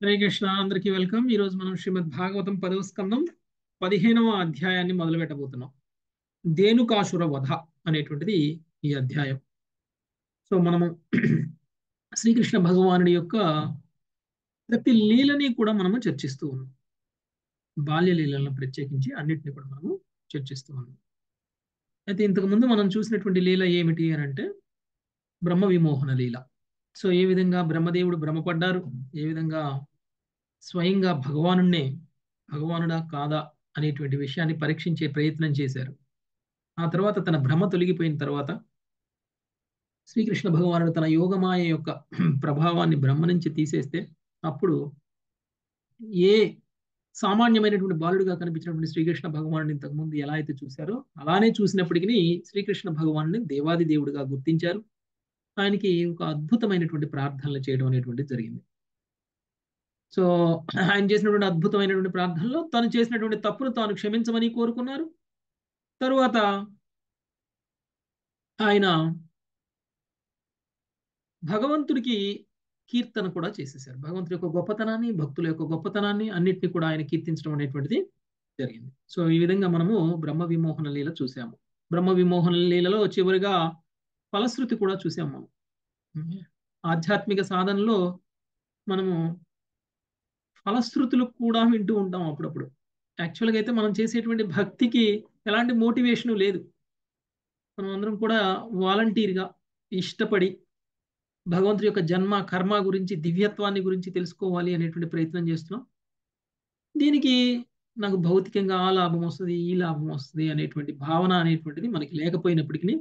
హరే కృష్ణ అందరికీ వెల్కమ్ ఈ రోజు మనం శ్రీమద్ భాగవతం పదవ స్కందం పదిహేనవ అధ్యాయాన్ని మొదలు పెట్టబోతున్నాం ధేనుకాసుర వధ అనేటువంటిది ఈ అధ్యాయం సో మనము శ్రీకృష్ణ భగవానుడి యొక్క ప్రతి లీలని కూడా మనము చర్చిస్తూ ఉన్నాం బాల్య లీలను ప్రత్యేకించి అన్నిటిని కూడా మనము చర్చిస్తూ ఉన్నాం అయితే ఇంతకుముందు మనం చూసినటువంటి లీల ఏమిటి అని అంటే బ్రహ్మ విమోహన లీల సో ఏ విధంగా బ్రహ్మదేవుడు భ్రమపడ్డారు ఏ విధంగా స్వయంగా భగవానుణ్ణే భగవానుడా కాదా అనేటువంటి విషయాన్ని పరీక్షించే ప్రయత్నం చేశారు ఆ తర్వాత తన భ్రమ తొలగిపోయిన తర్వాత శ్రీకృష్ణ భగవానుడు తన యోగమాయ యొక్క ప్రభావాన్ని బ్రహ్మ నుంచి తీసేస్తే అప్పుడు ఏ సామాన్యమైనటువంటి బాలుడిగా కనిపించినటువంటి శ్రీకృష్ణ భగవానుడు ఇంతకుముందు ఎలా అయితే చూశారో అలానే చూసినప్పటికీ శ్రీకృష్ణ భగవానుని దేవాది దేవుడిగా గుర్తించారు ఆయనకి ఒక అద్భుతమైనటువంటి ప్రార్థనలు చేయడం అనేటువంటిది జరిగింది సో ఆయన చేసినటువంటి అద్భుతమైనటువంటి ప్రార్థనలో తను చేసినటువంటి తప్పును తాను క్షమించమని కోరుకున్నారు తరువాత ఆయన భగవంతుడికి కీర్తన కూడా చేసేసారు భగవంతుడి యొక్క గొప్పతనాన్ని భక్తుల యొక్క గొప్పతనాన్ని అన్నిటిని కూడా ఆయన కీర్తించడం అనేటువంటిది జరిగింది సో ఈ విధంగా మనము బ్రహ్మ విమోహన లీల చూసాము బ్రహ్మ విమోహన లీలలో చివరిగా ఫలశ్రుతి కూడా చూసాం మనం ఆధ్యాత్మిక సాధనలో మనము ఫలశ్రుతులు కూడా వింటూ ఉంటాం అప్పుడప్పుడు యాక్చువల్గా అయితే మనం చేసేటువంటి భక్తికి ఎలాంటి మోటివేషన్ లేదు మనం అందరం కూడా వాలంటీర్గా ఇష్టపడి భగవంతుడి యొక్క జన్మ కర్మ గురించి దివ్యత్వాన్ని గురించి తెలుసుకోవాలి అనేటువంటి ప్రయత్నం చేస్తున్నాం దీనికి నాకు భౌతికంగా ఆ లాభం వస్తుంది ఈ లాభం వస్తుంది అనేటువంటి భావన అనేటువంటిది మనకి లేకపోయినప్పటికీ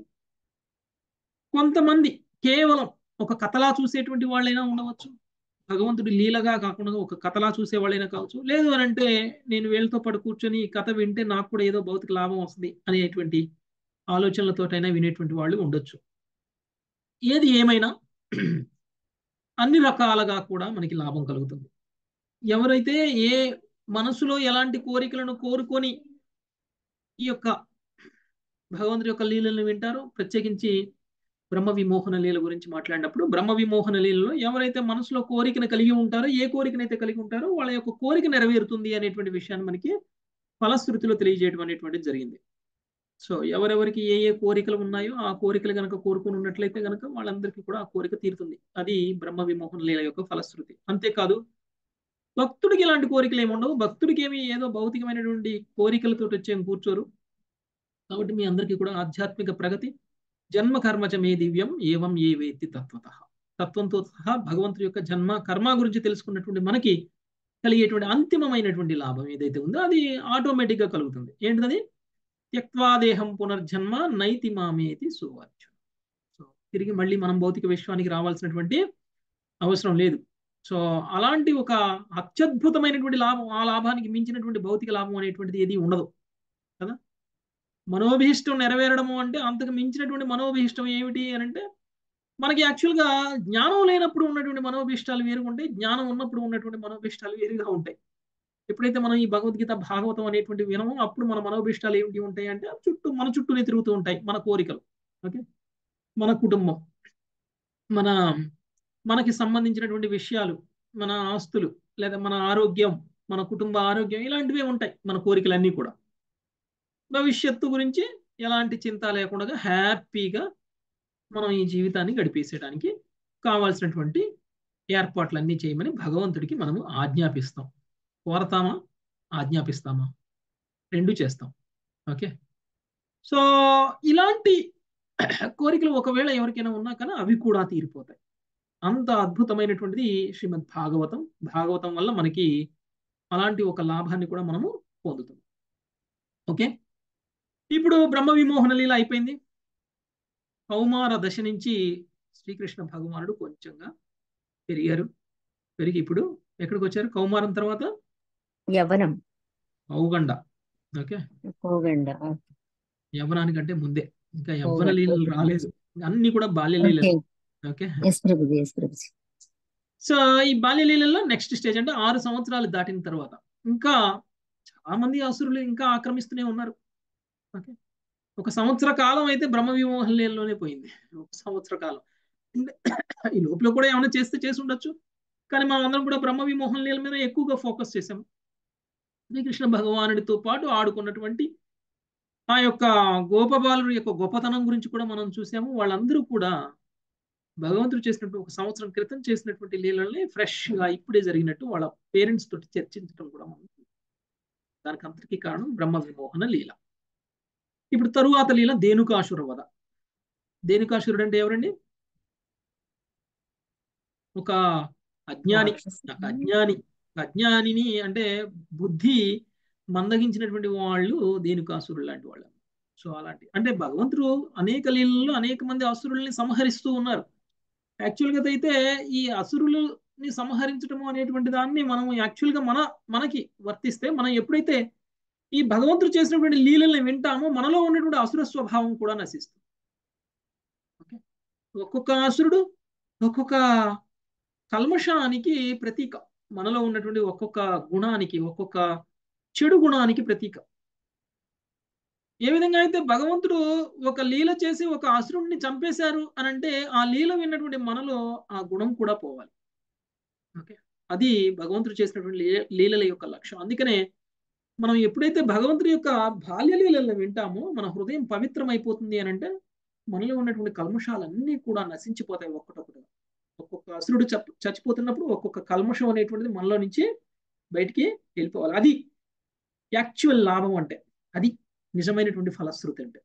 కొంతమంది కేవలం ఒక కథలా చూసేటువంటి వాళ్ళైనా ఉండవచ్చు భగవంతుడి లీలగా కాకుండా ఒక కథలా చూసే వాళ్ళైనా కావచ్చు లేదు అని అంటే నేను వీళ్ళతో పాటు కూర్చొని కథ వింటే నాకు కూడా ఏదో భౌతిక లాభం వస్తుంది అనేటువంటి ఆలోచనలతోటైనా వినేటువంటి వాళ్ళు ఉండొచ్చు ఏది ఏమైనా అన్ని రకాలుగా కూడా మనకి లాభం కలుగుతుంది ఎవరైతే ఏ మనసులో ఎలాంటి కోరికలను కోరుకొని ఈ యొక్క భగవంతుడి యొక్క లీలలను వింటారో ప్రత్యేకించి బ్రహ్మ విమోహన లీల గురించి మాట్లాడినప్పుడు బ్రహ్మ విమోహన లీలలో ఎవరైతే మనసులో కోరికను కలిగి ఉంటారో ఏ కోరికనైతే కలిగి ఉంటారో వాళ్ళ యొక్క కోరిక నెరవేరుతుంది అనేటువంటి విషయాన్ని మనకి ఫలశ్రుతిలో తెలియజేయడం అనేటువంటిది జరిగింది సో ఎవరెవరికి ఏ ఏ కోరికలు ఉన్నాయో ఆ కోరికలు కనుక కోరుకుని ఉన్నట్లయితే కనుక వాళ్ళందరికీ కూడా ఆ కోరిక తీరుతుంది అది బ్రహ్మ విమోహన లీల యొక్క ఫలశ్రుతి అంతేకాదు భక్తుడికి ఇలాంటి కోరికలు ఏమి ఉండవు భక్తుడికి ఏమి ఏదో భౌతికమైనటువంటి కోరికలతో వచ్చే కూర్చోరు కాబట్టి మీ అందరికీ కూడా ఆధ్యాత్మిక ప్రగతి జన్మ కర్మచ మే దివ్యం ఏవం ఏ వేత్తి తత్వత తత్వంతో సహా భగవంతుడి యొక్క జన్మ కర్మ గురించి తెలుసుకున్నటువంటి మనకి కలిగేటువంటి అంతిమమైనటువంటి లాభం ఏదైతే ఉందో అది ఆటోమేటిక్గా కలుగుతుంది ఏంటిది త్యక్వాదేహం పునర్జన్మ నైతి మామేతి సువార్చు సో తిరిగి మళ్ళీ మనం భౌతిక విశ్వానికి రావాల్సినటువంటి అవసరం లేదు సో అలాంటి ఒక అత్యద్భుతమైనటువంటి లాభం ఆ లాభానికి మించినటువంటి భౌతిక లాభం అనేటువంటిది ఏది ఉండదు కదా మనోభీష్టం నెరవేరడము అంటే అంతకు మించినటువంటి మనోభీష్టం ఏమిటి అని అంటే మనకి యాక్చువల్గా జ్ఞానం లేనప్పుడు ఉన్నటువంటి మనోభీష్టాలు వేరుగా ఉంటాయి జ్ఞానం ఉన్నప్పుడు ఉన్నటువంటి మనోభీష్టాలు వేరుగా ఉంటాయి ఎప్పుడైతే మనం ఈ భగవద్గీత భాగవతం అనేటువంటి వినమో అప్పుడు మన మనోభీష్టాలు ఏమిటి ఉంటాయి అంటే చుట్టూ మన చుట్టూనే తిరుగుతూ ఉంటాయి మన కోరికలు ఓకే మన కుటుంబం మన మనకి సంబంధించినటువంటి విషయాలు మన ఆస్తులు లేదా మన ఆరోగ్యం మన కుటుంబ ఆరోగ్యం ఇలాంటివే ఉంటాయి మన కోరికలన్నీ కూడా భవిష్యత్తు గురించి ఎలాంటి చింత లేకుండా హ్యాపీగా మనం ఈ జీవితాన్ని గడిపేసేయడానికి కావాల్సినటువంటి ఏర్పాట్లన్నీ చేయమని భగవంతుడికి మనము ఆజ్ఞాపిస్తాం కోరతామా ఆజ్ఞాపిస్తామా రెండు చేస్తాం ఓకే సో ఇలాంటి కోరికలు ఒకవేళ ఎవరికైనా ఉన్నా కానీ అవి కూడా తీరిపోతాయి అంత అద్భుతమైనటువంటిది శ్రీమద్ భాగవతం భాగవతం వల్ల మనకి అలాంటి ఒక లాభాన్ని కూడా మనము పొందుతాం ఓకే ఇప్పుడు బ్రహ్మ విమోహన లీల అయిపోయింది కౌమార దశ నుంచి శ్రీకృష్ణ భగవానుడు కొంచెంగా పెరిగారు పెరిగి ఇప్పుడు ఎక్కడికి వచ్చారు కౌమారం తర్వాత యవనం పౌగండ ఓకే పోగండ యవనానికంటే ముందే ఇంకా యవ్వన లీలలు రాలేదు అన్ని కూడా బాల్య లీలలు ఓకే ఎస్ ప్రభుజీ ఎస్ ప్రభుజీ సో ఈ బాల్య లీలలో నెక్స్ట్ స్టేజ్ అంటే ఆరు సంవత్సరాలు దాటిన తర్వాత ఇంకా చాలా మంది అసురులు ఇంకా ఆక్రమిస్తూనే ఉన్నారు ఓకే ఒక సంవత్సర కాలం అయితే బ్రహ్మ విమోహన లీలలోనే పోయింది ఒక సంవత్సర కాలం ఈ లోపల కూడా ఏమైనా చేస్తే చేసి ఉండొచ్చు కానీ మనం అందరం కూడా బ్రహ్మ విమోహన లీల మీద ఎక్కువగా ఫోకస్ చేసాము శ్రీకృష్ణ భగవానుడితో పాటు ఆడుకున్నటువంటి ఆ యొక్క గోపబాలుడు యొక్క గొప్పతనం గురించి కూడా మనం చూసాము వాళ్ళందరూ కూడా భగవంతుడు చేసినట్టు ఒక సంవత్సరం క్రితం చేసినటువంటి లీలల్ని ఫ్రెష్ గా ఇప్పుడే జరిగినట్టు వాళ్ళ పేరెంట్స్ తోటి చర్చించడం కూడా మనం దానికి అంతటికీ కారణం బ్రహ్మ విమోహన లీల ఇప్పుడు తరువాత లీల ధేనుకాసుర వధ ధేనుకాసురుడు అంటే ఎవరండి ఒక అజ్ఞాని ఒక అజ్ఞాని అజ్ఞానిని అంటే బుద్ధి మందగించినటువంటి వాళ్ళు ధేనుకాసురుడు లాంటి వాళ్ళు సో అలాంటి అంటే భగవంతుడు అనేక లీలల్లో అనేక మంది అసురుల్ని సంహరిస్తూ ఉన్నారు యాక్చువల్గా అయితే ఈ అసురులని సంహరించడం అనేటువంటి దాన్ని మనం యాక్చువల్గా మన మనకి వర్తిస్తే మనం ఎప్పుడైతే ఈ భగవంతుడు చేసినటువంటి లీలల్ని వింటామో మనలో ఉన్నటువంటి అసుర స్వభావం కూడా నశిస్తుంది ఓకే ఒక్కొక్క అసురుడు ఒక్కొక్క కల్మషానికి ప్రతీక మనలో ఉన్నటువంటి ఒక్కొక్క గుణానికి ఒక్కొక్క చెడు గుణానికి ప్రతీక ఏ విధంగా అయితే భగవంతుడు ఒక లీల చేసి ఒక అసురుణ్ణి చంపేశారు అని అంటే ఆ లీల విన్నటువంటి మనలో ఆ గుణం కూడా పోవాలి ఓకే అది భగవంతుడు చేసినటువంటి లీలల యొక్క లక్ష్యం అందుకనే మనం ఎప్పుడైతే భగవంతుడి యొక్క బాల్య లీలలను వింటామో మన హృదయం పవిత్రమైపోతుంది అని అంటే మనలో ఉన్నటువంటి కల్మషాలన్నీ కూడా నశించిపోతాయి ఒక్కటొక్కటిగా ఒక్కొక్క అసురుడు చచ్చిపోతున్నప్పుడు ఒక్కొక్క కల్మషం అనేటువంటిది మనలో నుంచి బయటికి వెళ్ళిపోవాలి అది యాక్చువల్ లాభం అంటే అది నిజమైనటువంటి ఫలశ్రుతి అంటే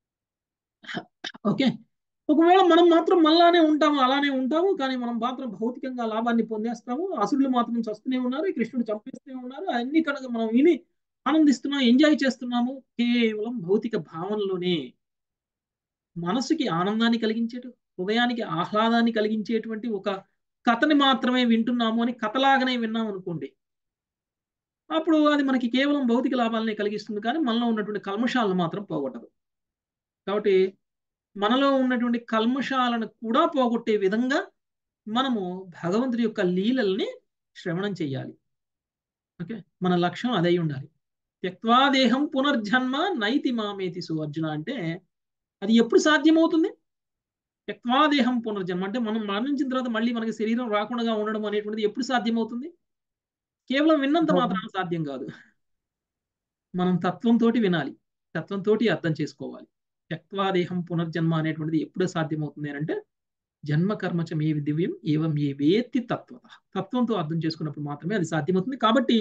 ఓకే ఒకవేళ మనం మాత్రం మళ్ళానే ఉంటాము అలానే ఉంటాము కానీ మనం మాత్రం భౌతికంగా లాభాన్ని పొందేస్తాము అసురులు మాత్రం చస్తూనే ఉన్నారు కృష్ణుడు చంపేస్తూనే ఉన్నారు అన్ని కనుక మనం విని ఆనందిస్తున్నాం ఎంజాయ్ చేస్తున్నాము కేవలం భౌతిక భావనలోనే మనసుకి ఆనందాన్ని కలిగించేటు హృదయానికి ఆహ్లాదాన్ని కలిగించేటువంటి ఒక కథని మాత్రమే వింటున్నాము అని కథలాగానే విన్నాం అనుకోండి అప్పుడు అది మనకి కేవలం భౌతిక లాభాలనే కలిగిస్తుంది కానీ మనలో ఉన్నటువంటి కల్మషాలను మాత్రం పోగొట్టదు కాబట్టి మనలో ఉన్నటువంటి కల్మషాలను కూడా పోగొట్టే విధంగా మనము భగవంతుడి యొక్క లీలల్ని శ్రవణం చెయ్యాలి ఓకే మన లక్ష్యం అదై ఉండాలి త్యక్వాదేహం పునర్జన్మ నైతి మామేతి సువర్జున అంటే అది ఎప్పుడు సాధ్యమవుతుంది త్యక్వాదేహం పునర్జన్మ అంటే మనం మరణించిన తర్వాత మళ్ళీ మనకి శరీరం రాకుండా ఉండడం అనేటువంటిది ఎప్పుడు సాధ్యమవుతుంది కేవలం విన్నంత మాత్రాన సాధ్యం కాదు మనం తత్వంతో వినాలి తత్వంతో అర్థం చేసుకోవాలి త్యక్వాదేహం పునర్జన్మ అనేటువంటిది ఎప్పుడు సాధ్యమవుతుంది అంటే జన్మ కర్మచ మే దివ్యం ఏవం ఏ వేత్తి తత్వత తత్వంతో అర్థం చేసుకున్నప్పుడు మాత్రమే అది సాధ్యమవుతుంది కాబట్టి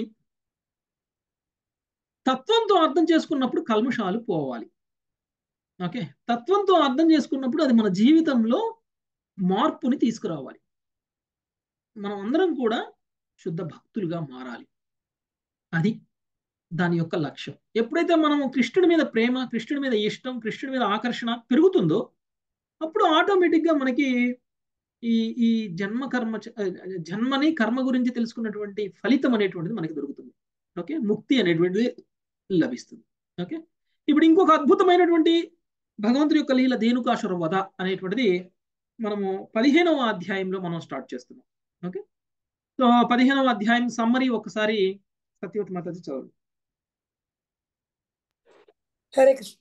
తత్వంతో అర్థం చేసుకున్నప్పుడు కల్మషాలు పోవాలి ఓకే తత్వంతో అర్థం చేసుకున్నప్పుడు అది మన జీవితంలో మార్పుని తీసుకురావాలి మనం అందరం కూడా శుద్ధ భక్తులుగా మారాలి అది దాని యొక్క లక్ష్యం ఎప్పుడైతే మనం కృష్ణుడి మీద ప్రేమ కృష్ణుడి మీద ఇష్టం కృష్ణుడి మీద ఆకర్షణ పెరుగుతుందో అప్పుడు ఆటోమేటిక్గా మనకి ఈ ఈ జన్మ కర్మ జన్మని కర్మ గురించి తెలుసుకున్నటువంటి ఫలితం అనేటువంటిది మనకి దొరుకుతుంది ఓకే ముక్తి అనేటువంటిది లభిస్తుంది ఓకే ఇప్పుడు ఇంకొక అద్భుతమైనటువంటి భగవంతుడి యొక్క లీల ధేనుకాసుర వధ అనేటువంటిది మనము పదిహేనవ అధ్యాయంలో మనం స్టార్ట్ చేస్తున్నాం ఓకే సో పదిహేనవ అధ్యాయం సమ్మరీ ఒకసారి సత్యవతి మాతాజీ చదవండి హరే కృష్ణ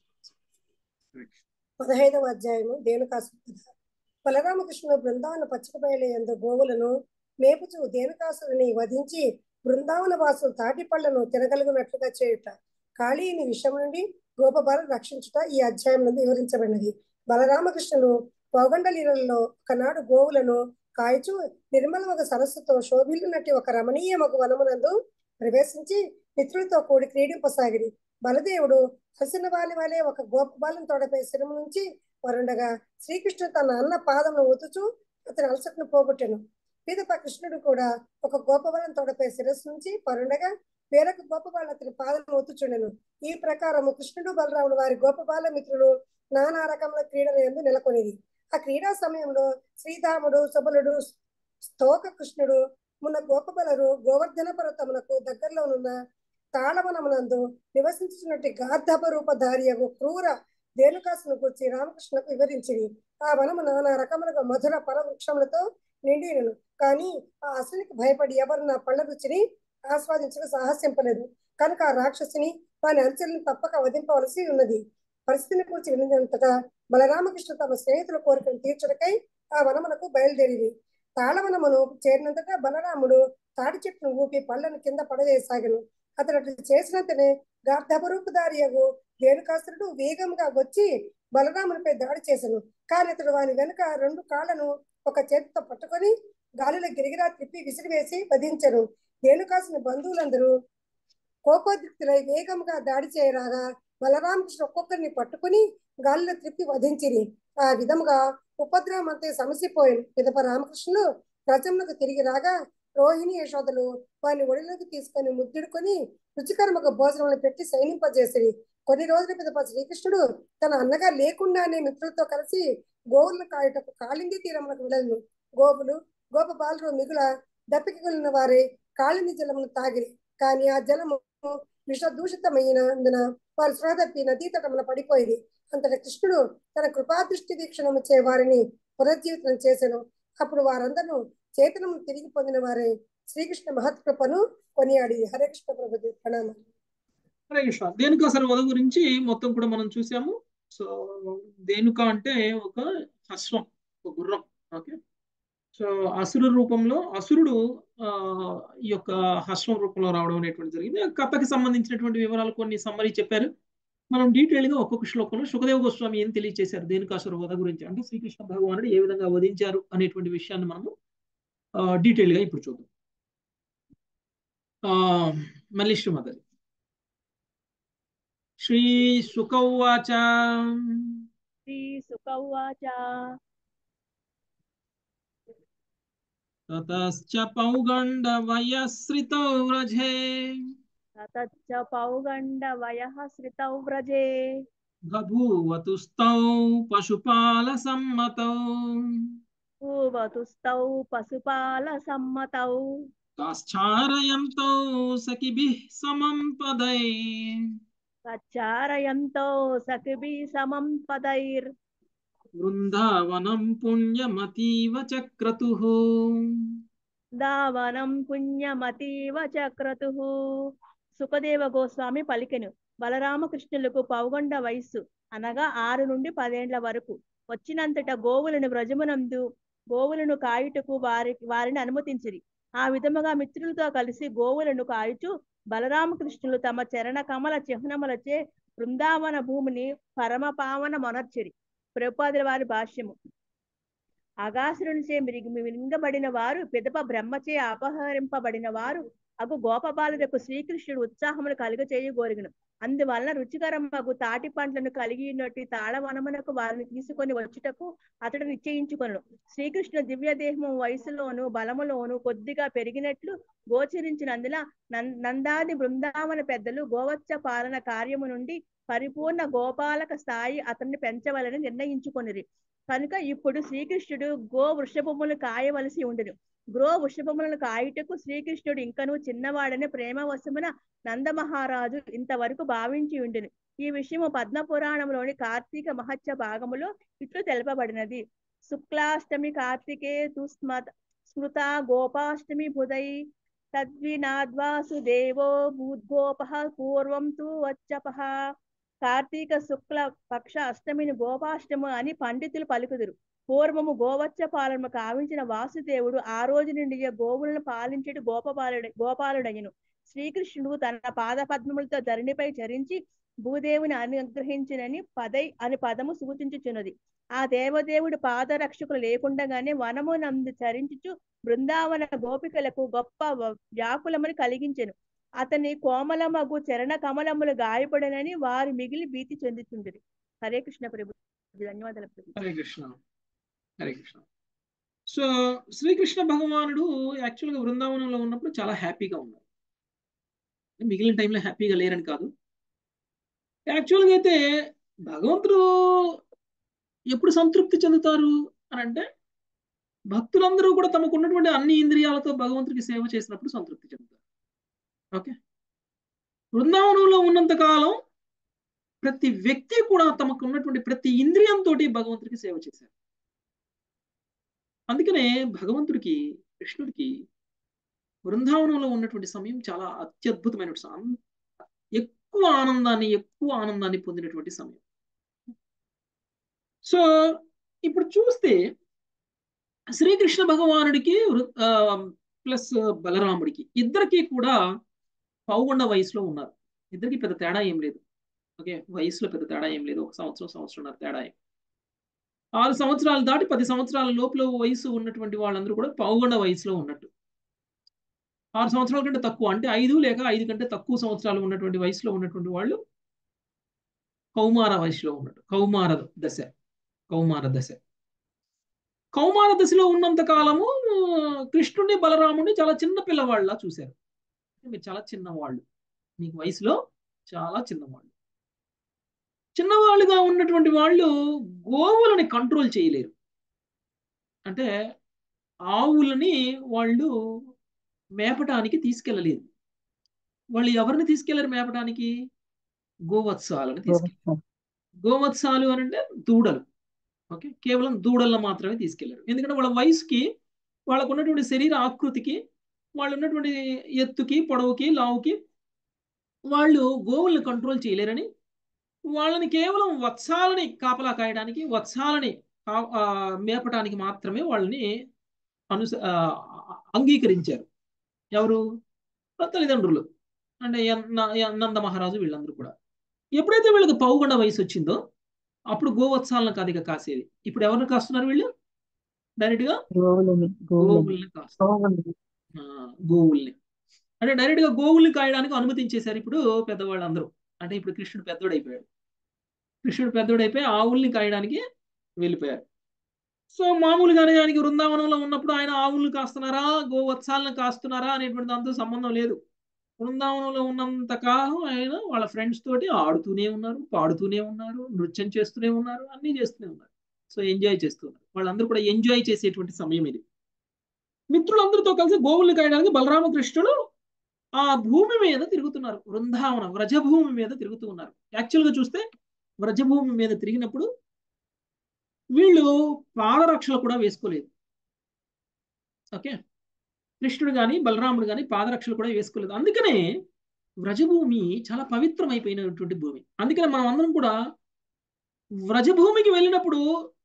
పదహైదవ అధ్యాయము ధేనుకాసుర బలరామకృష్ణుడు బృందావన పచ్చిక బయలు గోవులను మేపుచు ధేనుకాసురుని వధించి బృందావన వాసులు తాటి పళ్లను తినగలుగునట్లుగా చేయుట కాళీని విషయం నుండి గోపబాలను రక్షించుట ఈ అధ్యాయం నుండి వివరించబడినది బలరామకృష్ణులు పౌగండలీలలో ఒకనాడు గోవులను కాయచు నిర్మల ఒక సరస్సుతో శోభిల్లునట్టి ఒక రమణీయ మగు వనమునందు ప్రవేశించి మిత్రులతో కూడి క్రీడింపసాగిరి బలదేవుడు హసిన వాలి వలె ఒక గోపబాలను తోడపై శిరము నుంచి వరుండగా శ్రీకృష్ణుడు తన అన్న పాదమును ఉతుచు అతని అలసటను పోగొట్టెను పీదప కృష్ణుడు కూడా ఒక గోపబాలను తోడపై శిరస్సు నుంచి పరుండగా వేరొక గోపబాలు అతని పాదమును ఒత్తుచుండెను ఈ ప్రకారము కృష్ణుడు బలరాముడు వారి గోపబాల మిత్రులు నానా రకముల క్రీడల ఎందు నెలకొనిది ఆ క్రీడా సమయంలో శ్రీధాముడు సుబలుడు స్తోక కృష్ణుడు మున్న గోపబలరు గోవర్ధన పర్వతమునకు దగ్గరలోనున్న తాళవనమునందు నివసించున్నట్టు గార్ధప రూపధారియగు క్రూర ధేనుకాసును గురించి రామకృష్ణకు వివరించింది ఆ వనము నానా రకములుగా మధుర ఫల వృక్షములతో నిండినను కానీ ఆ అసలుకి భయపడి ఎవరు నా పళ్ళ రుచిని ఆస్వాదించక సాహసింపలేదు కనుక ఆ రాక్షసిని వాని అంచెలను తప్పక వధింపవలసి ఉన్నది పరిస్థితిని కూర్చి వినింతగా బలరామకృష్ణ తమ స్నేహితుల కోరికను తీర్చడకై ఆ వనమునకు బయలుదేరి తాళవనమును చేరినంతటా బలరాముడు తాటి చెట్టును ఊపి పళ్ళను కింద పడవేసాగను అతడు అట్లు చేసినంతనే గార్ధపరూపుదారియగు రేణుకాసురుడు వేగంగా వచ్చి బలరామునిపై దాడి చేశాను కానీ అతడు వాని వెనుక రెండు కాళ్ళను ఒక చేతితో పట్టుకొని గాలిలో గిరిగిరా తిప్పి విసిరివేసి వధించను రేణుకాసుని బంధువులందరూ కోపోద్రిక్తులై వేగంగా దాడి చేయరాగా బలరామకృష్ణ ఒక్కొక్కరిని పట్టుకుని గాలిలో త్రిప్పి వధించిరి ఆ విధముగా ఉపద్రవం అంతే సమసిపోయింది పిదప రామకృష్ణులు ప్రజములకు తిరిగి రాగా రోహిణి యశోదలు వారిని ఒడిలోకి తీసుకొని ముద్దుడుకొని రుచికరమక భోజనములు పెట్టి సైనింపజేసిరి కొన్ని రోజుల పిదప శ్రీకృష్ణుడు తన అన్నగా లేకుండానే మిత్రులతో కలిసి గోవులను కాయుటకు కాళింది తీరములకు వెళ్ళను గోవులు గోప బాలురు మిగుల దప్పికగలిగిన వారే కాళింది జలమును తాగిరి కానీ ఆ జలము విషదూషితమైనందున వారు స్పృహ తప్పి నదీ తటమున పడిపోయింది అంతట కృష్ణుడు తన కృపాదృష్టి వీక్షణము చే వారిని పునర్జీవితం చేసెను అప్పుడు వారందరూ చేతనము తిరిగి పొందిన వారే శ్రీకృష్ణ మహత్కృపను కొనియాడి హరే కృష్ణ ప్రభు ప్రణామం హరే కృష్ణ దేనుక అసలు వధ గురించి మొత్తం కూడా మనం చూసాము సో దేనుక అంటే ఒక హస్వం ఒక గుర్రం ఓకే సో అసురు రూపంలో అసురుడు ఆ ఈ యొక్క హస్వం రూపంలో రావడం అనేటువంటి జరిగింది ఆ కథకి సంబంధించినటువంటి వివరాలు కొన్ని సమ్మరీ చెప్పారు మనం డీటెయిల్ గా ఒక్కొక్క శ్లోకంలో సుఖదేవ గోస్వామి ఏం తెలియజేశారు దేనికాసుర వధ గురించి అంటే శ్రీకృష్ణ భగవానుడు ఏ విధంగా వధించారు అనేటువంటి విషయాన్ని మనము డీటెయిల్ గా ఇప్పుడు చూద్దాం ఆ మళ్ళీ శ్రీమదరి శ్రీ సుఖౌవాచ श्रीसुक उवाच ततश्च पौगण्डवयश्रितौ व्रजे ततश्च पौगण्डवयः श्रितौ व्रजे बभूवतुस्तौ पशुपालसम्मतौ पूवतुस्तौ पशुपालसम्मतौ ताश्चारयन्तौ सखिभिः समं पदै तच्चारयन्तौ सखिभिः समं पदैर् वृन्दावनं पुण्यमतीव चक्रतुः దావనం పుణ్యమతీవ చక్రతుః సుఖదేవ గోస్వామి పలికెను బలరామకృష్ణులకు పౌగొండ వయస్సు అనగా ఆరు నుండి పదేండ్ల వరకు వచ్చినంతట గోవులను వ్రజమునందు గోవులను కాయుటకు వారి వారిని అనుమతించిరి ఆ విధముగా మిత్రులతో కలిసి గోవులను కాయుచు బలరామకృష్ణులు తమ చరణ కమల చిహ్నములచే బృందావన భూమిని పరమ పావన మొనర్చిరి ప్రభుపాదుల వారి భాష్యము అగాసురునిచే మిరిగి మింగబడిన వారు పిదప బ్రహ్మచే అపహరింపబడిన వారు అగు గోపబాలులకు శ్రీకృష్ణుడు ఉత్సాహములు కలుగచేయగోరిగను అందువలన రుచికరమగు తాటి పండ్లను కలిగి ఉన్నట్టు తాళవనమునకు వారిని తీసుకొని వచ్చుటకు అతడు నిశ్చయించుకొను శ్రీకృష్ణ దివ్య దేహము వయసులోను బలములోను కొద్దిగా పెరిగినట్లు గోచరించినందున నం- నందాది బృందావన పెద్దలు గోవత్స పాలన కార్యము నుండి పరిపూర్ణ గోపాలక స్థాయి అతన్ని పెంచవలని నిర్ణయించుకొనిరి కనుక ఇప్పుడు శ్రీకృష్ణుడు గో వృషభములు కాయవలసి ఉండును గో వృషభములను కాయుటకు శ్రీకృష్ణుడు ఇంకనూ చిన్నవాడని ప్రేమ వశమున నందమహారాజు ఇంతవరకు భావించి ఉండును ఈ విషయము పద్మ పురాణంలోని కార్తీక మహత్య భాగములో ఇట్లు తెలుపబడినది శుక్లాష్టమి కార్తికే తుస్మత్ స్మృత గోపాష్టమి బుధై తద్వినాద్వాసుదేవో భూద్గోపః పూర్వం తు వచ్చపః కార్తీక శుక్ల పక్ష అష్టమిని గోపాష్టము అని పండితులు పలుకుదురు పూర్వము గోవచ్చ పాలన కావించిన వాసుదేవుడు ఆ రోజు నుండి గోవులను పాలించేటి గోపపాలుడ గోపాలుడయ్యను శ్రీకృష్ణుడు తన పాద పద్మములతో ధరణిపై చరించి భూదేవుని అనుగ్రహించినని పదై అని పదము సూచించుచున్నది ఆ దేవదేవుడు పాదరక్షకులు లేకుండగానే వనము నందు చరించుచు బృందావన గోపికలకు గొప్ప వ- వ్యాకులమును కలిగించెను అతని కోమలమగు చరణ కమలములు గాయపడనని వారు మిగిలి భీతి చెందుతుండరు హరే కృష్ణ ప్రభు ధన్యవాదాలు ప్రభు హరే కృష్ణ హరే కృష్ణ సో శ్రీకృష్ణ భగవానుడు యాక్చువల్గా బృందావనంలో ఉన్నప్పుడు చాలా హ్యాపీగా ఉన్నారు మిగిలిన టైంలో హ్యాపీగా లేరని కాదు యాక్చువల్గా అయితే భగవంతుడు ఎప్పుడు సంతృప్తి చెందుతారు అని అంటే భక్తులందరూ కూడా తమకు ఉన్నటువంటి అన్ని ఇంద్రియాలతో భగవంతుడికి సేవ చేసినప్పుడు సంతృప్తి చెందుతారు ఓకే బృందావనంలో ఉన్నంత కాలం ప్రతి వ్యక్తి కూడా తమకు ఉన్నటువంటి ప్రతి ఇంద్రియంతో భగవంతుడికి సేవ చేశారు అందుకనే భగవంతుడికి కృష్ణుడికి బృందావనంలో ఉన్నటువంటి సమయం చాలా అత్యద్భుతమైన సమయం ఎక్కువ ఆనందాన్ని ఎక్కువ ఆనందాన్ని పొందినటువంటి సమయం సో ఇప్పుడు చూస్తే శ్రీకృష్ణ భగవానుడికి ప్లస్ బలరాముడికి ఇద్దరికి కూడా పౌగొండ వయసులో ఉన్నారు ఇద్దరికి పెద్ద తేడా ఏం లేదు ఓకే వయసులో పెద్ద తేడా ఏం లేదు ఒక సంవత్సరం సంవత్సరంన్నర తేడా ఏం ఆరు సంవత్సరాలు దాటి పది సంవత్సరాల లోపల వయసు ఉన్నటువంటి వాళ్ళందరూ కూడా పౌగొండ వయసులో ఉన్నట్టు ఆరు సంవత్సరాల కంటే తక్కువ అంటే ఐదు లేక ఐదు కంటే తక్కువ సంవత్సరాలు ఉన్నటువంటి వయసులో ఉన్నటువంటి వాళ్ళు కౌమార వయసులో ఉన్నట్టు కౌమార దశ కౌమార దశ కౌమార దశలో ఉన్నంత కాలము కృష్ణుడిని బలరాముడిని చాలా చిన్న పిల్లవాళ్ళ చూశారు మీరు చాలా చిన్నవాళ్ళు మీకు వయసులో చాలా చిన్నవాళ్ళు చిన్నవాళ్ళుగా ఉన్నటువంటి వాళ్ళు గోవులని కంట్రోల్ చేయలేరు అంటే ఆవులని వాళ్ళు మేపటానికి తీసుకెళ్ళలేదు వాళ్ళు ఎవరిని తీసుకెళ్లారు మేపటానికి గోవత్సాలను తీసుకెళ్ళారు గోవత్సాలు అని అంటే దూడలు ఓకే కేవలం దూడలను మాత్రమే తీసుకెళ్లారు ఎందుకంటే వాళ్ళ వయసుకి వాళ్ళకు ఉన్నటువంటి శరీర ఆకృతికి వాళ్ళు ఉన్నటువంటి ఎత్తుకి పొడవుకి లావుకి వాళ్ళు గోవుల్ని కంట్రోల్ చేయలేరని వాళ్ళని కేవలం వత్సాలని కాపలా కాయడానికి వత్సాలని మేపటానికి మాత్రమే వాళ్ళని అను అంగీకరించారు ఎవరు తల్లిదండ్రులు అంటే నంద మహారాజు వీళ్ళందరూ కూడా ఎప్పుడైతే వీళ్ళకి పౌగొండ వయసు వచ్చిందో అప్పుడు గోవత్సాలను కాదు ఇక కాసేది ఇప్పుడు ఎవరిని కాస్తున్నారు వీళ్ళు డైరెక్ట్ గా గోవుల్ని కాస్తారు గోవుల్ని అంటే డైరెక్ట్ గా గోవుల్ని కాయడానికి అనుమతించేశారు ఇప్పుడు పెద్దవాళ్ళు అందరూ అంటే ఇప్పుడు కృష్ణుడు పెద్దోడైపోయాడు కృష్ణుడు పెద్దోడైపోయి ఆవుల్ని కాయడానికి వెళ్ళిపోయారు సో మామూలుగానే ఆయనకి బృందావనంలో ఉన్నప్పుడు ఆయన ఆవుల్ని కాస్తున్నారా గోవత్సాలను కాస్తున్నారా అనేటువంటి దాంతో సంబంధం లేదు బృందావనంలో ఉన్నంత కాలం ఆయన వాళ్ళ ఫ్రెండ్స్ తోటి ఆడుతూనే ఉన్నారు పాడుతూనే ఉన్నారు నృత్యం చేస్తూనే ఉన్నారు అన్నీ చేస్తూనే ఉన్నారు సో ఎంజాయ్ చేస్తున్నారు వాళ్ళందరూ కూడా ఎంజాయ్ చేసేటువంటి సమయం ఇది మిత్రులందరితో కలిసి గోవుల్ని కాయడానికి బలరామకృష్ణుడు ఆ భూమి మీద తిరుగుతున్నారు బృందావనం వ్రజభూమి మీద తిరుగుతూ ఉన్నారు యాక్చువల్గా చూస్తే వ్రజభూమి మీద తిరిగినప్పుడు వీళ్ళు పాదరక్షలు కూడా వేసుకోలేదు ఓకే కృష్ణుడు కానీ బలరాముడు కానీ పాదరక్షలు కూడా వేసుకోలేదు అందుకనే వ్రజభూమి చాలా పవిత్రమైపోయినటువంటి భూమి అందుకనే మనం అందరం కూడా వ్రజభూమికి వెళ్ళినప్పుడు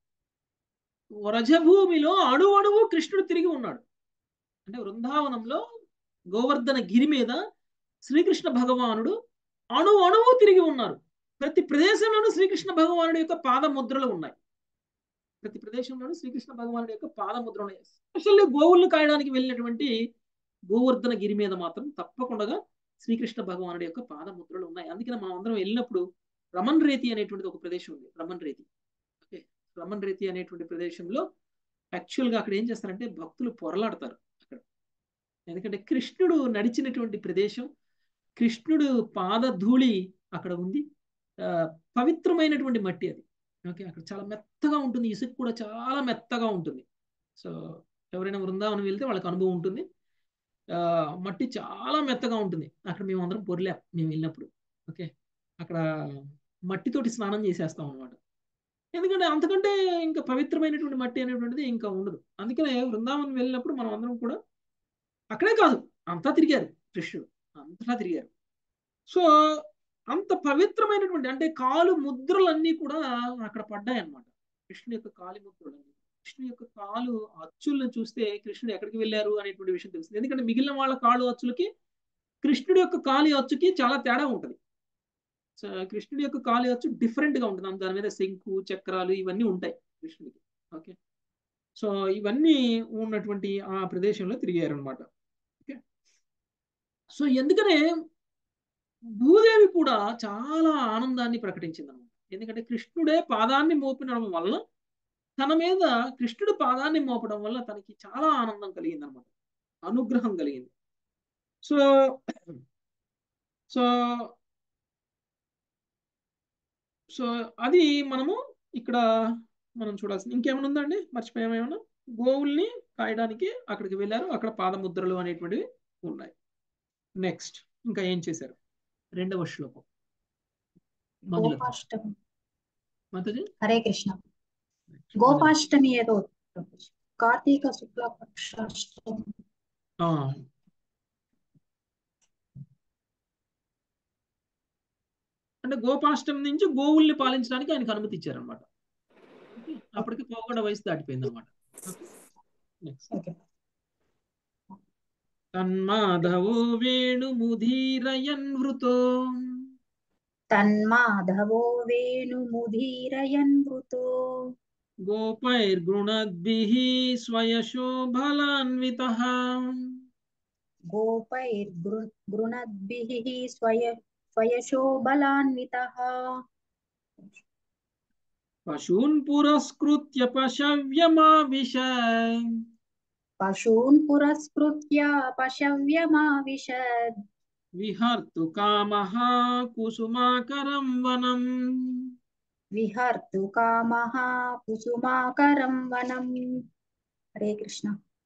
వ్రజభూమిలో అణు అణువు కృష్ణుడు తిరిగి ఉన్నాడు అంటే వృందావనంలో గోవర్ధన గిరి మీద శ్రీకృష్ణ భగవానుడు అణు అణువు తిరిగి ఉన్నారు ప్రతి ప్రదేశంలోనూ శ్రీకృష్ణ భగవానుడి యొక్క పాదముద్రలు ఉన్నాయి ప్రతి ప్రదేశంలోనూ శ్రీకృష్ణ భగవానుడి యొక్క పాదముద్ర ఉన్నాయి స్పెషల్లీ గోవులను కాయడానికి వెళ్ళినటువంటి గోవర్ధన గిరి మీద మాత్రం తప్పకుండా శ్రీకృష్ణ భగవానుడి యొక్క పాదముద్రలు ఉన్నాయి అందుకని మనం అందరం వెళ్ళినప్పుడు రమన్ రేతి అనేటువంటిది ఒక ప్రదేశం ఉంది రమన్ రేతి ఓకే రమన్ రేతి అనేటువంటి ప్రదేశంలో యాక్చువల్గా అక్కడ ఏం చేస్తారంటే భక్తులు పొరలాడతారు అక్కడ ఎందుకంటే కృష్ణుడు నడిచినటువంటి ప్రదేశం కృష్ణుడు పాదధూళి అక్కడ ఉంది పవిత్రమైనటువంటి మట్టి అది ఓకే అక్కడ చాలా మెత్తగా ఉంటుంది ఇసుక కూడా చాలా మెత్తగా ఉంటుంది సో ఎవరైనా బృందావనం వెళ్తే వాళ్ళకి అనుభవం ఉంటుంది మట్టి చాలా మెత్తగా ఉంటుంది అక్కడ మేము అందరం పొరిలాం మేము వెళ్ళినప్పుడు ఓకే అక్కడ మట్టితోటి స్నానం చేసేస్తాం అనమాట ఎందుకంటే అంతకంటే ఇంకా పవిత్రమైనటువంటి మట్టి అనేటువంటిది ఇంకా ఉండదు అందుకనే బృందావనం వెళ్ళినప్పుడు మనం అందరం కూడా అక్కడే కాదు అంతా తిరిగారు కృష్ణుడు అంతటా తిరిగారు సో అంత పవిత్రమైనటువంటి అంటే కాలు ముద్రలన్నీ కూడా అక్కడ పడ్డాయి అనమాట కృష్ణుని యొక్క కాలి ముద్రలన్నీ కృష్ణుని యొక్క కాలు అచ్చులను చూస్తే కృష్ణుడు ఎక్కడికి వెళ్ళారు అనేటువంటి విషయం తెలుస్తుంది ఎందుకంటే మిగిలిన వాళ్ళ కాలు అచ్చులకి కృష్ణుడి యొక్క కాలి అచ్చుకి చాలా తేడా ఉంటుంది సో కృష్ణుడి యొక్క కాలి అచ్చు డిఫరెంట్ గా ఉంటుంది దాని మీద శంకు చక్రాలు ఇవన్నీ ఉంటాయి కృష్ణుడికి ఓకే సో ఇవన్నీ ఉన్నటువంటి ఆ ప్రదేశంలో తిరిగారు అనమాట ఓకే సో ఎందుకనే భూదేవి కూడా చాలా ఆనందాన్ని ప్రకటించింది అనమాట ఎందుకంటే కృష్ణుడే పాదాన్ని మోపినడం వల్ల తన మీద కృష్ణుడు పాదాన్ని మోపడం వల్ల తనకి చాలా ఆనందం కలిగింది అనమాట అనుగ్రహం కలిగింది సో సో సో అది మనము ఇక్కడ మనం చూడాల్సింది ఇంకేమైనా ఉందండి మర్చిపోయాము ఏమైనా గోవుల్ని కాయడానికి అక్కడికి వెళ్ళారు అక్కడ పాదముద్రలు అనేటువంటివి ఉన్నాయి నెక్స్ట్ ఇంకా ఏం చేశారు రెండవ శ్లోకం గోపాష్టమి మాతాజీ హరే కృష్ణ గోపాష్టమి ఏదో కార్తీక శుక్ల పక్షాష్టమి అంటే గోపాష్టమి నుంచి గోవుల్ని పాలించడానికి ఆయనకు అనుమతి ఇచ్చారనమాట అప్పటికి పోకుండా వయసు దాటిపోయింది అనమాట నెక్స్ట్ ఓకే తన్మాధవో వేణుముధీరయన్ వృతో తన్మాధవో వేణుముదీరయన్ వృతో గోపైర్గృణద్భిः స్వయశోభలాన్వితः గోపైర్గృణద్భిः స్వయ స్వయశోబలాన్వితः పశూన్ పురస్కృత్య పశవ్యమావిశద్ పశూన్ పురస్కృత్య పశవ్యమావిశద్ విహర్తు కామః కుసుమాకరం వనం విహర్తు కామః కుసుమాకరం వనం హరే కృష్ణ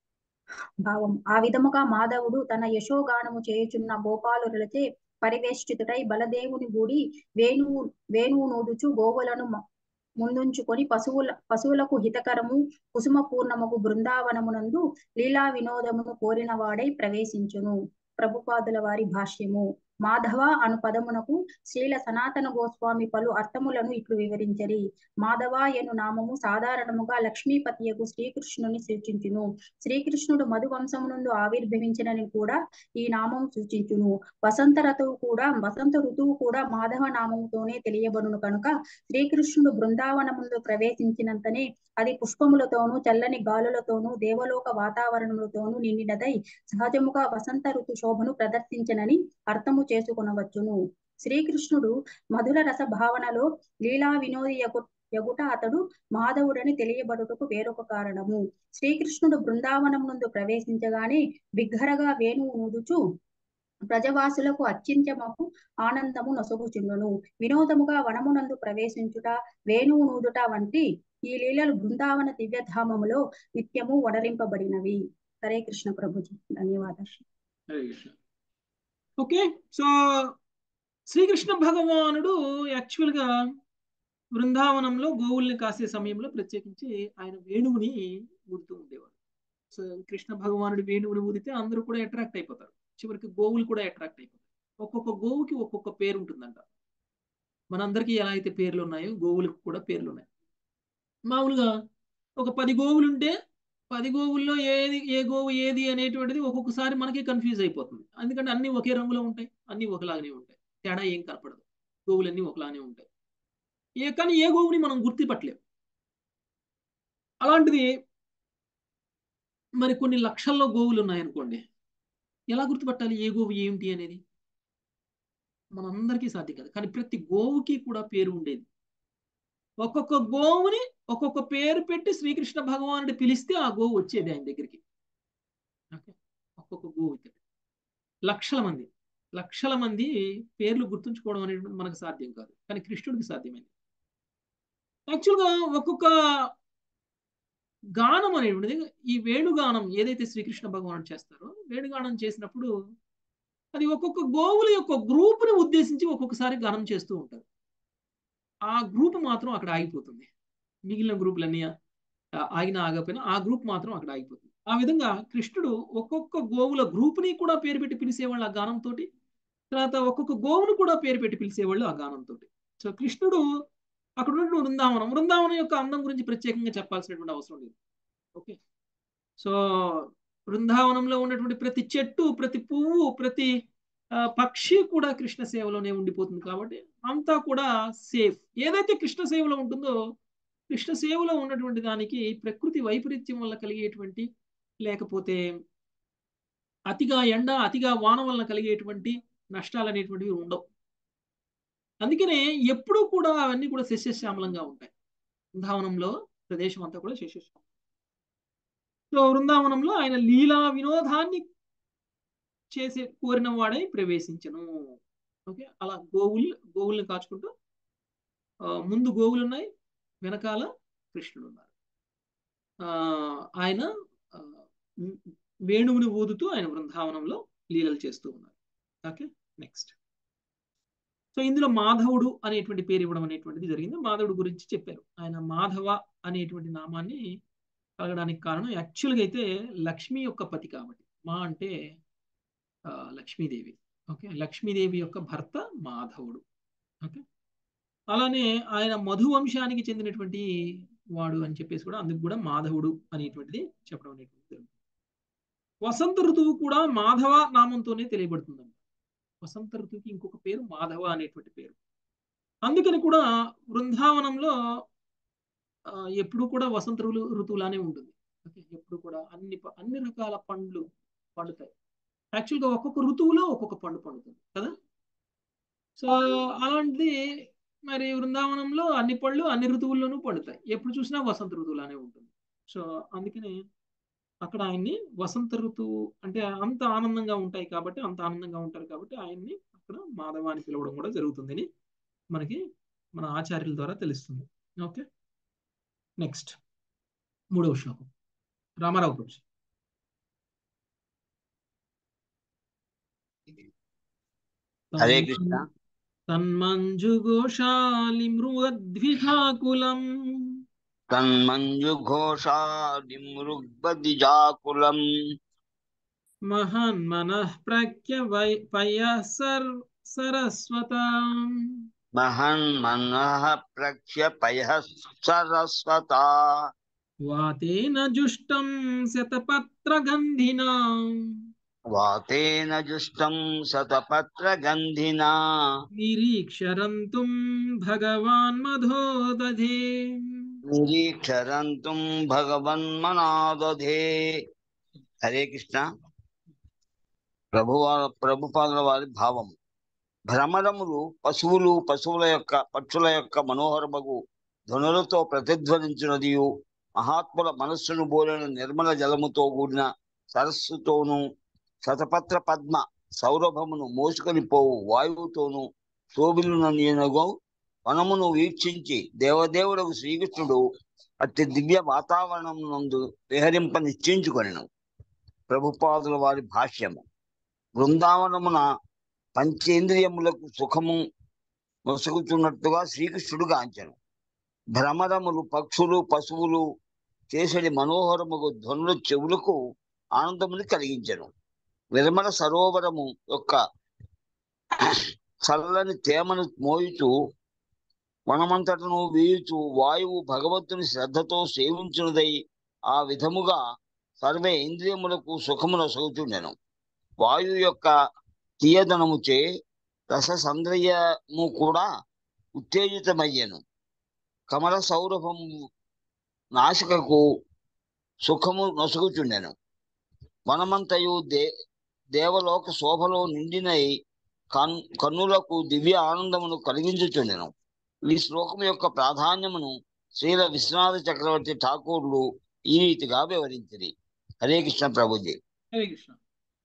భావం ఆ విధముగా మాధవుడు తన యశోగానము చేయుచున్న గోపాలులచే పరివేష్టితుడై బలదేవుని గూడి వేణువు వేణువు నూదుచు గోవులను మ- ముందుంచుకొని పశువుల పశువులకు హితకరము కుసుమ పూర్ణముకు బృందావనమునందు లీలా వినోదమును కోరిన వాడై ప్రవేశించును ప్రభుపాదుల వారి భాష్యము మాధవ అను పదమునకు శ్రీల సనాతన గోస్వామి పలు అర్థములను ఇట్లు వివరించరి మాధవ ఎను నామము సాధారణముగా లక్ష్మీపతియకు శ్రీకృష్ణుని సూచించును శ్రీకృష్ణుడు మధు వంశమునందు ఆవిర్భవించినని కూడా ఈ నామం సూచించును వసంత ఋతువు కూడా వసంత ఋతువు కూడా మాధవ నామముతోనే తెలియబడును కనుక శ్రీకృష్ణుడు బృందావనముందు ప్రవేశించినంతనే అది పుష్పములతోనూ చల్లని గాలులతోనూ దేవలోక వాతావరణములతోనూ నిండినదై సహజముగా వసంత ఋతు శోభను ప్రదర్శించనని అర్థము చేసుకొనవచ్చును శ్రీకృష్ణుడు మధుర రస భావనలో లీలా వినోది యగు- యగుట అతడు మాధవుడని తెలియబడుటకు వేరొక కారణము శ్రీకృష్ణుడు బృందావనం నుండి ప్రవేశించగానే బిగ్గరగా వేణువు నూదుచు ప్రజవాసులకు అత్యంతమకు ఆనందము నొసగుచుండును వినోదముగా వనమునందు ప్రవేశించుట వేణువు నూదుట వంటి ఈ లీలలు బృందావన దివ్యధామములో నిత్యము వడలింపబడినవి హరే కృష్ణ ప్రభుజీ ధన్యవాదాలు హరే కృష్ణ ఓకే సో శ్రీకృష్ణ భగవానుడు యాక్చువల్గా బృందావనంలో గోవుల్ని కాసే సమయంలో ప్రత్యేకించి ఆయన వేణువుని ఊదుతూ ఉండేవాడు సో కృష్ణ భగవానుడు వేణువుని ఊదితే అందరూ కూడా అట్రాక్ట్ అయిపోతారు చివరికి గోవులు కూడా అట్రాక్ట్ అయిపోతాయి ఒక్కొక్క గోవుకి ఒక్కొక్క పేరు ఉంటుందంట మనందరికీ ఎలా అయితే పేర్లు ఉన్నాయో గోవులకు కూడా పేర్లు ఉన్నాయి మామూలుగా ఒక పది గోవులు ఉంటే పది గోవుల్లో ఏది ఏ గోవు ఏది అనేటువంటిది ఒక్కొక్కసారి మనకి కన్ఫ్యూజ్ అయిపోతుంది ఎందుకంటే అన్ని ఒకే రంగులో ఉంటాయి అన్ని ఒకలాగానే ఉంటాయి తేడా ఏం కనపడదు గోవులన్నీ ఒకలానే ఉంటాయి ఏ కానీ ఏ గోవుని మనం గుర్తుపట్టలేం అలాంటిది మరి కొన్ని లక్షల్లో గోవులు ఉన్నాయనుకోండి ఎలా గుర్తుపట్టాలి ఏ గోవు ఏమిటి అనేది మనందరికీ సాధ్యం కాదు కానీ ప్రతి గోవుకి కూడా పేరు ఉండేది ఒక్కొక్క గోవుని ఒక్కొక్క పేరు పెట్టి శ్రీకృష్ణ భగవానుడు పిలిస్తే ఆ గోవు వచ్చేది ఆయన దగ్గరికి ఓకే ఒక్కొక్క గోవు ఇతడు లక్షల మంది లక్షల మంది పేర్లు గుర్తుంచుకోవడం అనేది మనకు సాధ్యం కాదు కానీ కృష్ణుడికి సాధ్యమైంది యాక్చువల్గా ఒక్కొక్క గానం అనేటువంటిది ఈ వేణుగానం ఏదైతే శ్రీకృష్ణ భగవానుడు చేస్తారో వేణుగానం చేసినప్పుడు అది ఒక్కొక్క గోవుల యొక్క గ్రూపుని ఉద్దేశించి ఒక్కొక్కసారి గానం చేస్తూ ఉంటారు ఆ గ్రూప్ మాత్రం అక్కడ ఆగిపోతుంది మిగిలిన గ్రూపులన్నీ ఆగినా ఆగకపోయినా ఆ గ్రూప్ మాత్రం అక్కడ ఆగిపోతుంది ఆ విధంగా కృష్ణుడు ఒక్కొక్క గోవుల గ్రూప్ని కూడా పేరు పెట్టి పిలిచేవాళ్ళు ఆ గానంతో తర్వాత ఒక్కొక్క గోవును కూడా పేరు పెట్టి పిలిచేవాళ్ళు ఆ గానంతో సో కృష్ణుడు అక్కడ ఉన్న బృందావనం బృందావనం యొక్క అందం గురించి ప్రత్యేకంగా చెప్పాల్సినటువంటి అవసరం లేదు ఓకే సో బృందావనంలో ఉన్నటువంటి ప్రతి చెట్టు ప్రతి పువ్వు ప్రతి పక్షి కూడా కృష్ణ సేవలోనే ఉండిపోతుంది కాబట్టి అంతా కూడా సేఫ్ ఏదైతే కృష్ణ సేవలో ఉంటుందో కృష్ణ సేవలో ఉన్నటువంటి దానికి ప్రకృతి వైపరీత్యం వల్ల కలిగేటువంటి లేకపోతే అతిగా ఎండ అతిగా వాన వలన కలిగేటువంటి నష్టాలు అనేటువంటివి ఉండవు అందుకనే ఎప్పుడూ కూడా అవన్నీ కూడా శస్యశ్యామలంగా ఉంటాయి బృందావనంలో ప్రదేశం అంతా కూడా శస్యశ్యామలం సో బృందావనంలో ఆయన లీలా వినోదాన్ని చేసే కోరిన వాడై ప్రవేశించను ఓకే అలా గోవులు గోవుల్ని కాచుకుంటూ ముందు గోవులు ఉన్నాయి వెనకాల కృష్ణుడు ఉన్నారు ఆయన వేణువుని ఊదుతూ ఆయన బృందావనంలో లీలలు చేస్తూ ఉన్నారు ఓకే నెక్స్ట్ సో ఇందులో మాధవుడు అనేటువంటి పేరు ఇవ్వడం అనేటువంటిది జరిగింది మాధవుడు గురించి చెప్పారు ఆయన మాధవ అనేటువంటి నామాన్ని కలగడానికి కారణం యాక్చువల్గా అయితే లక్ష్మి యొక్క పతి కాబట్టి మా అంటే లక్ష్మీదేవి ఓకే లక్ష్మీదేవి యొక్క భర్త మాధవుడు ఓకే అలానే ఆయన మధు వంశానికి చెందినటువంటి వాడు అని చెప్పేసి కూడా అందుకు కూడా మాధవుడు అనేటువంటిది చెప్పడం అనేటువంటిది జరుగుతుంది వసంత ఋతువు కూడా మాధవ నామంతోనే తెలియబడుతుందండి వసంత ఋతువుకి ఇంకొక పేరు మాధవ అనేటువంటి పేరు అందుకని కూడా బృందావనంలో ఆ, ఎప్పుడు కూడా వసంత ఋతువు ఋతువులానే ఉంటుంది ఓకే ఎప్పుడు కూడా అన్ని ప- అన్ని రకాల పండ్లు పండుతాయి యాక్చువల్గా ఒక్కొక్క ఋతువులో ఒక్కొక్క పండు పండుతుంది కదా సో అలాంటిది మరి బృందావనంలో అన్ని పళ్ళు అన్ని ఋతువుల్లోనూ పండుతాయి ఎప్పుడు చూసినా వసంత ఋతువులానే ఉంటుంది సో అందుకని అక్కడ ఆయన్ని వసంత ఋతువు అంటే అంత ఆనందంగా ఉంటాయి కాబట్టి అంత ఆనందంగా ఉంటారు కాబట్టి ఆయన్ని అక్కడ మాధవ అని పిలవడం కూడా జరుగుతుందని మనకి మన ఆచార్యుల ద్వారా తెలుస్తుంది ఓకే నెక్స్ట్ మూడవ శ్లోకం రామారావు ప్రభు హరే కృష్ణ తన్మంజుఘోషాలి మృగద్విధాకులం తన్మంజుఘోషాది మృగ్బదిజాకులం మహన్మనః ప్రఖ్య వై పయః సర్ సరస్వతాం మహన్మనః ప్రఖ్యపయః సరస్వతా వాతేన జుష్టం శతపత్రగంధినా వాతేన జుష్టం శతపత్రగంధినా నిరీక్షరంతుం భగవాన్ మధోదధే నిరీక్షరంతుం భగవన్మనాదధే హరే కృష్ణ ప్రభువా ప్రభుపాదుల వారి భావం భ్రమరములు పశువులు పశువుల యొక్క పక్షుల యొక్క మనోహరమగు ధ్వనులతో ప్రతిధ్వనించినదియు మహాత్ముల మనస్సును బోలిన నిర్మల జలముతో కూడిన సరస్సుతోనూ శతపత్ర పద్మ సౌరభమును మోసుకొని పోవు వాయువుతోనూ శోభిలునగు వనమును వీక్షించి దేవదేవుడకు శ్రీకృష్ణుడు అతి దివ్య వాతావరణం నందు విహరింప నిశ్చయించుకొనెను ప్రభుపాదుల వారి భాష్యము బృందావనమున పంచేంద్రియములకు సుఖము మొసగుతున్నట్టుగా శ్రీకృష్ణుడు గాంచెను భ్రమరములు పక్షులు పశువులు చేసడి మనోహరముగు ధ్వనుల చెవులకు ఆనందముని కలిగించెను నిర్మల సరోవరము యొక్క చల్లని తేమను మోయుచు వనమంతటను వీయుచు వాయువు భగవంతుని శ్రద్ధతో సేవించున్నదై ఆ విధముగా సర్వే ఇంద్రియములకు సుఖమును సౌచుండెను వాయువు యొక్క తీయదనముచే రస సంద్రయము కూడా ఉత్తేజితమయ్యను కమల సౌరభము నాసికకు సుఖము నొసగుచుండెను వనమంతయు దే దేవలోక శోభలో నిండినై కన్ కన్నులకు దివ్య ఆనందమును కలిగించుచుండెను ఈ శ్లోకం యొక్క ప్రాధాన్యమును శ్రీల విశ్వనాథ చక్రవర్తి ఠాకూర్లు ఈ రీతిగా వివరించింది హరే కృష్ణ ప్రభుజీ హరే కృష్ణ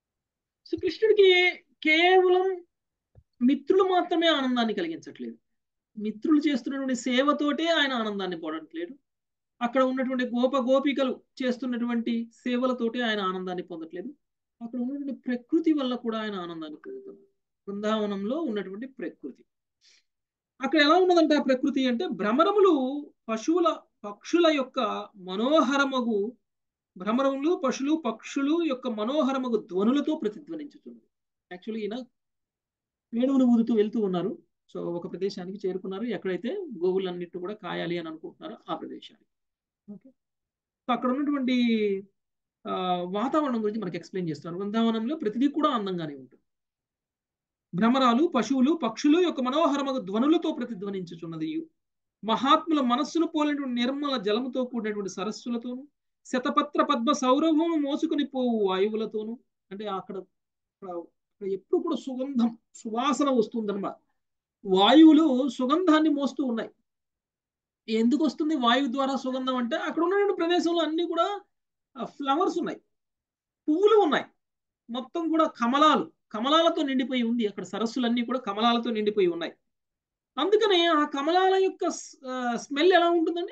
సో కృష్ణుడికి కేవలం మిత్రులు మాత్రమే ఆనందాన్ని కలిగించట్లేదు మిత్రులు చేస్తున్నటువంటి సేవతోటే ఆయన ఆనందాన్ని పొందట్లేదు అక్కడ ఉన్నటువంటి గోప గోపికలు చేస్తున్నటువంటి సేవలతోటే ఆయన ఆనందాన్ని పొందట్లేదు అక్కడ ఉన్నటువంటి ప్రకృతి వల్ల కూడా ఆయన ఆనందాన్ని పొందుతున్నారు బృందావనంలో ఉన్నటువంటి ప్రకృతి అక్కడ ఎలా ఉన్నదంటే ఆ ప్రకృతి అంటే భ్రమరములు పశువుల పక్షుల యొక్క మనోహరమగు భ్రమరములు పశువులు పక్షులు యొక్క మనోహరమగు ధ్వనులతో ప్రతిధ్వనించుతున్నది యాక్చువల్లీ ఈయన వేణువును ఊదుతూ వెళ్తూ ఉన్నారు సో ఒక ప్రదేశానికి చేరుకున్నారు ఎక్కడైతే గోవులన్నిటి కూడా కాయాలి అని అనుకుంటున్నారో ఆ ప్రదేశానికి ఓకే సో అక్కడ ఉన్నటువంటి ఆ, వాతావరణం గురించి మనకి ఎక్స్ప్లెయిన్ చేస్తున్నారు బృందావనంలో ప్రతిదీ కూడా అందంగానే ఉంటుంది భ్రమరాలు పశువులు పక్షులు యొక్క మనోహరమగు ధ్వనులతో ప్రతిధ్వనించుచున్నది మహాత్ముల మనస్సును పోలినటువంటి నిర్మల జలముతో కూడినటువంటి సరస్సులతోను శతపత్ర పద్మ సౌరభము మోసుకుని పోవు వాయువులతోను అంటే అక్కడ అక్కడ అక్కడ ఎప్పుడు కూడా సుగంధం సువాసన వస్తుందన్నమాట వాయువులు సుగంధాన్ని మోస్తూ ఉన్నాయి ఎందుకు వస్తుంది వాయువు ద్వారా సుగంధం అంటే అక్కడ ఉన్నటువంటి ప్రదేశంలో అన్ని కూడా ఫ్లవర్స్ ఉన్నాయి పువ్వులు ఉన్నాయి మొత్తం కూడా కమలాలు కమలాలతో నిండిపోయి ఉంది అక్కడ సరస్సులన్నీ కూడా కమలాలతో నిండిపోయి ఉన్నాయి అందుకనే ఆ కమలాల యొక్క స్మెల్ ఎలా ఉంటుందండి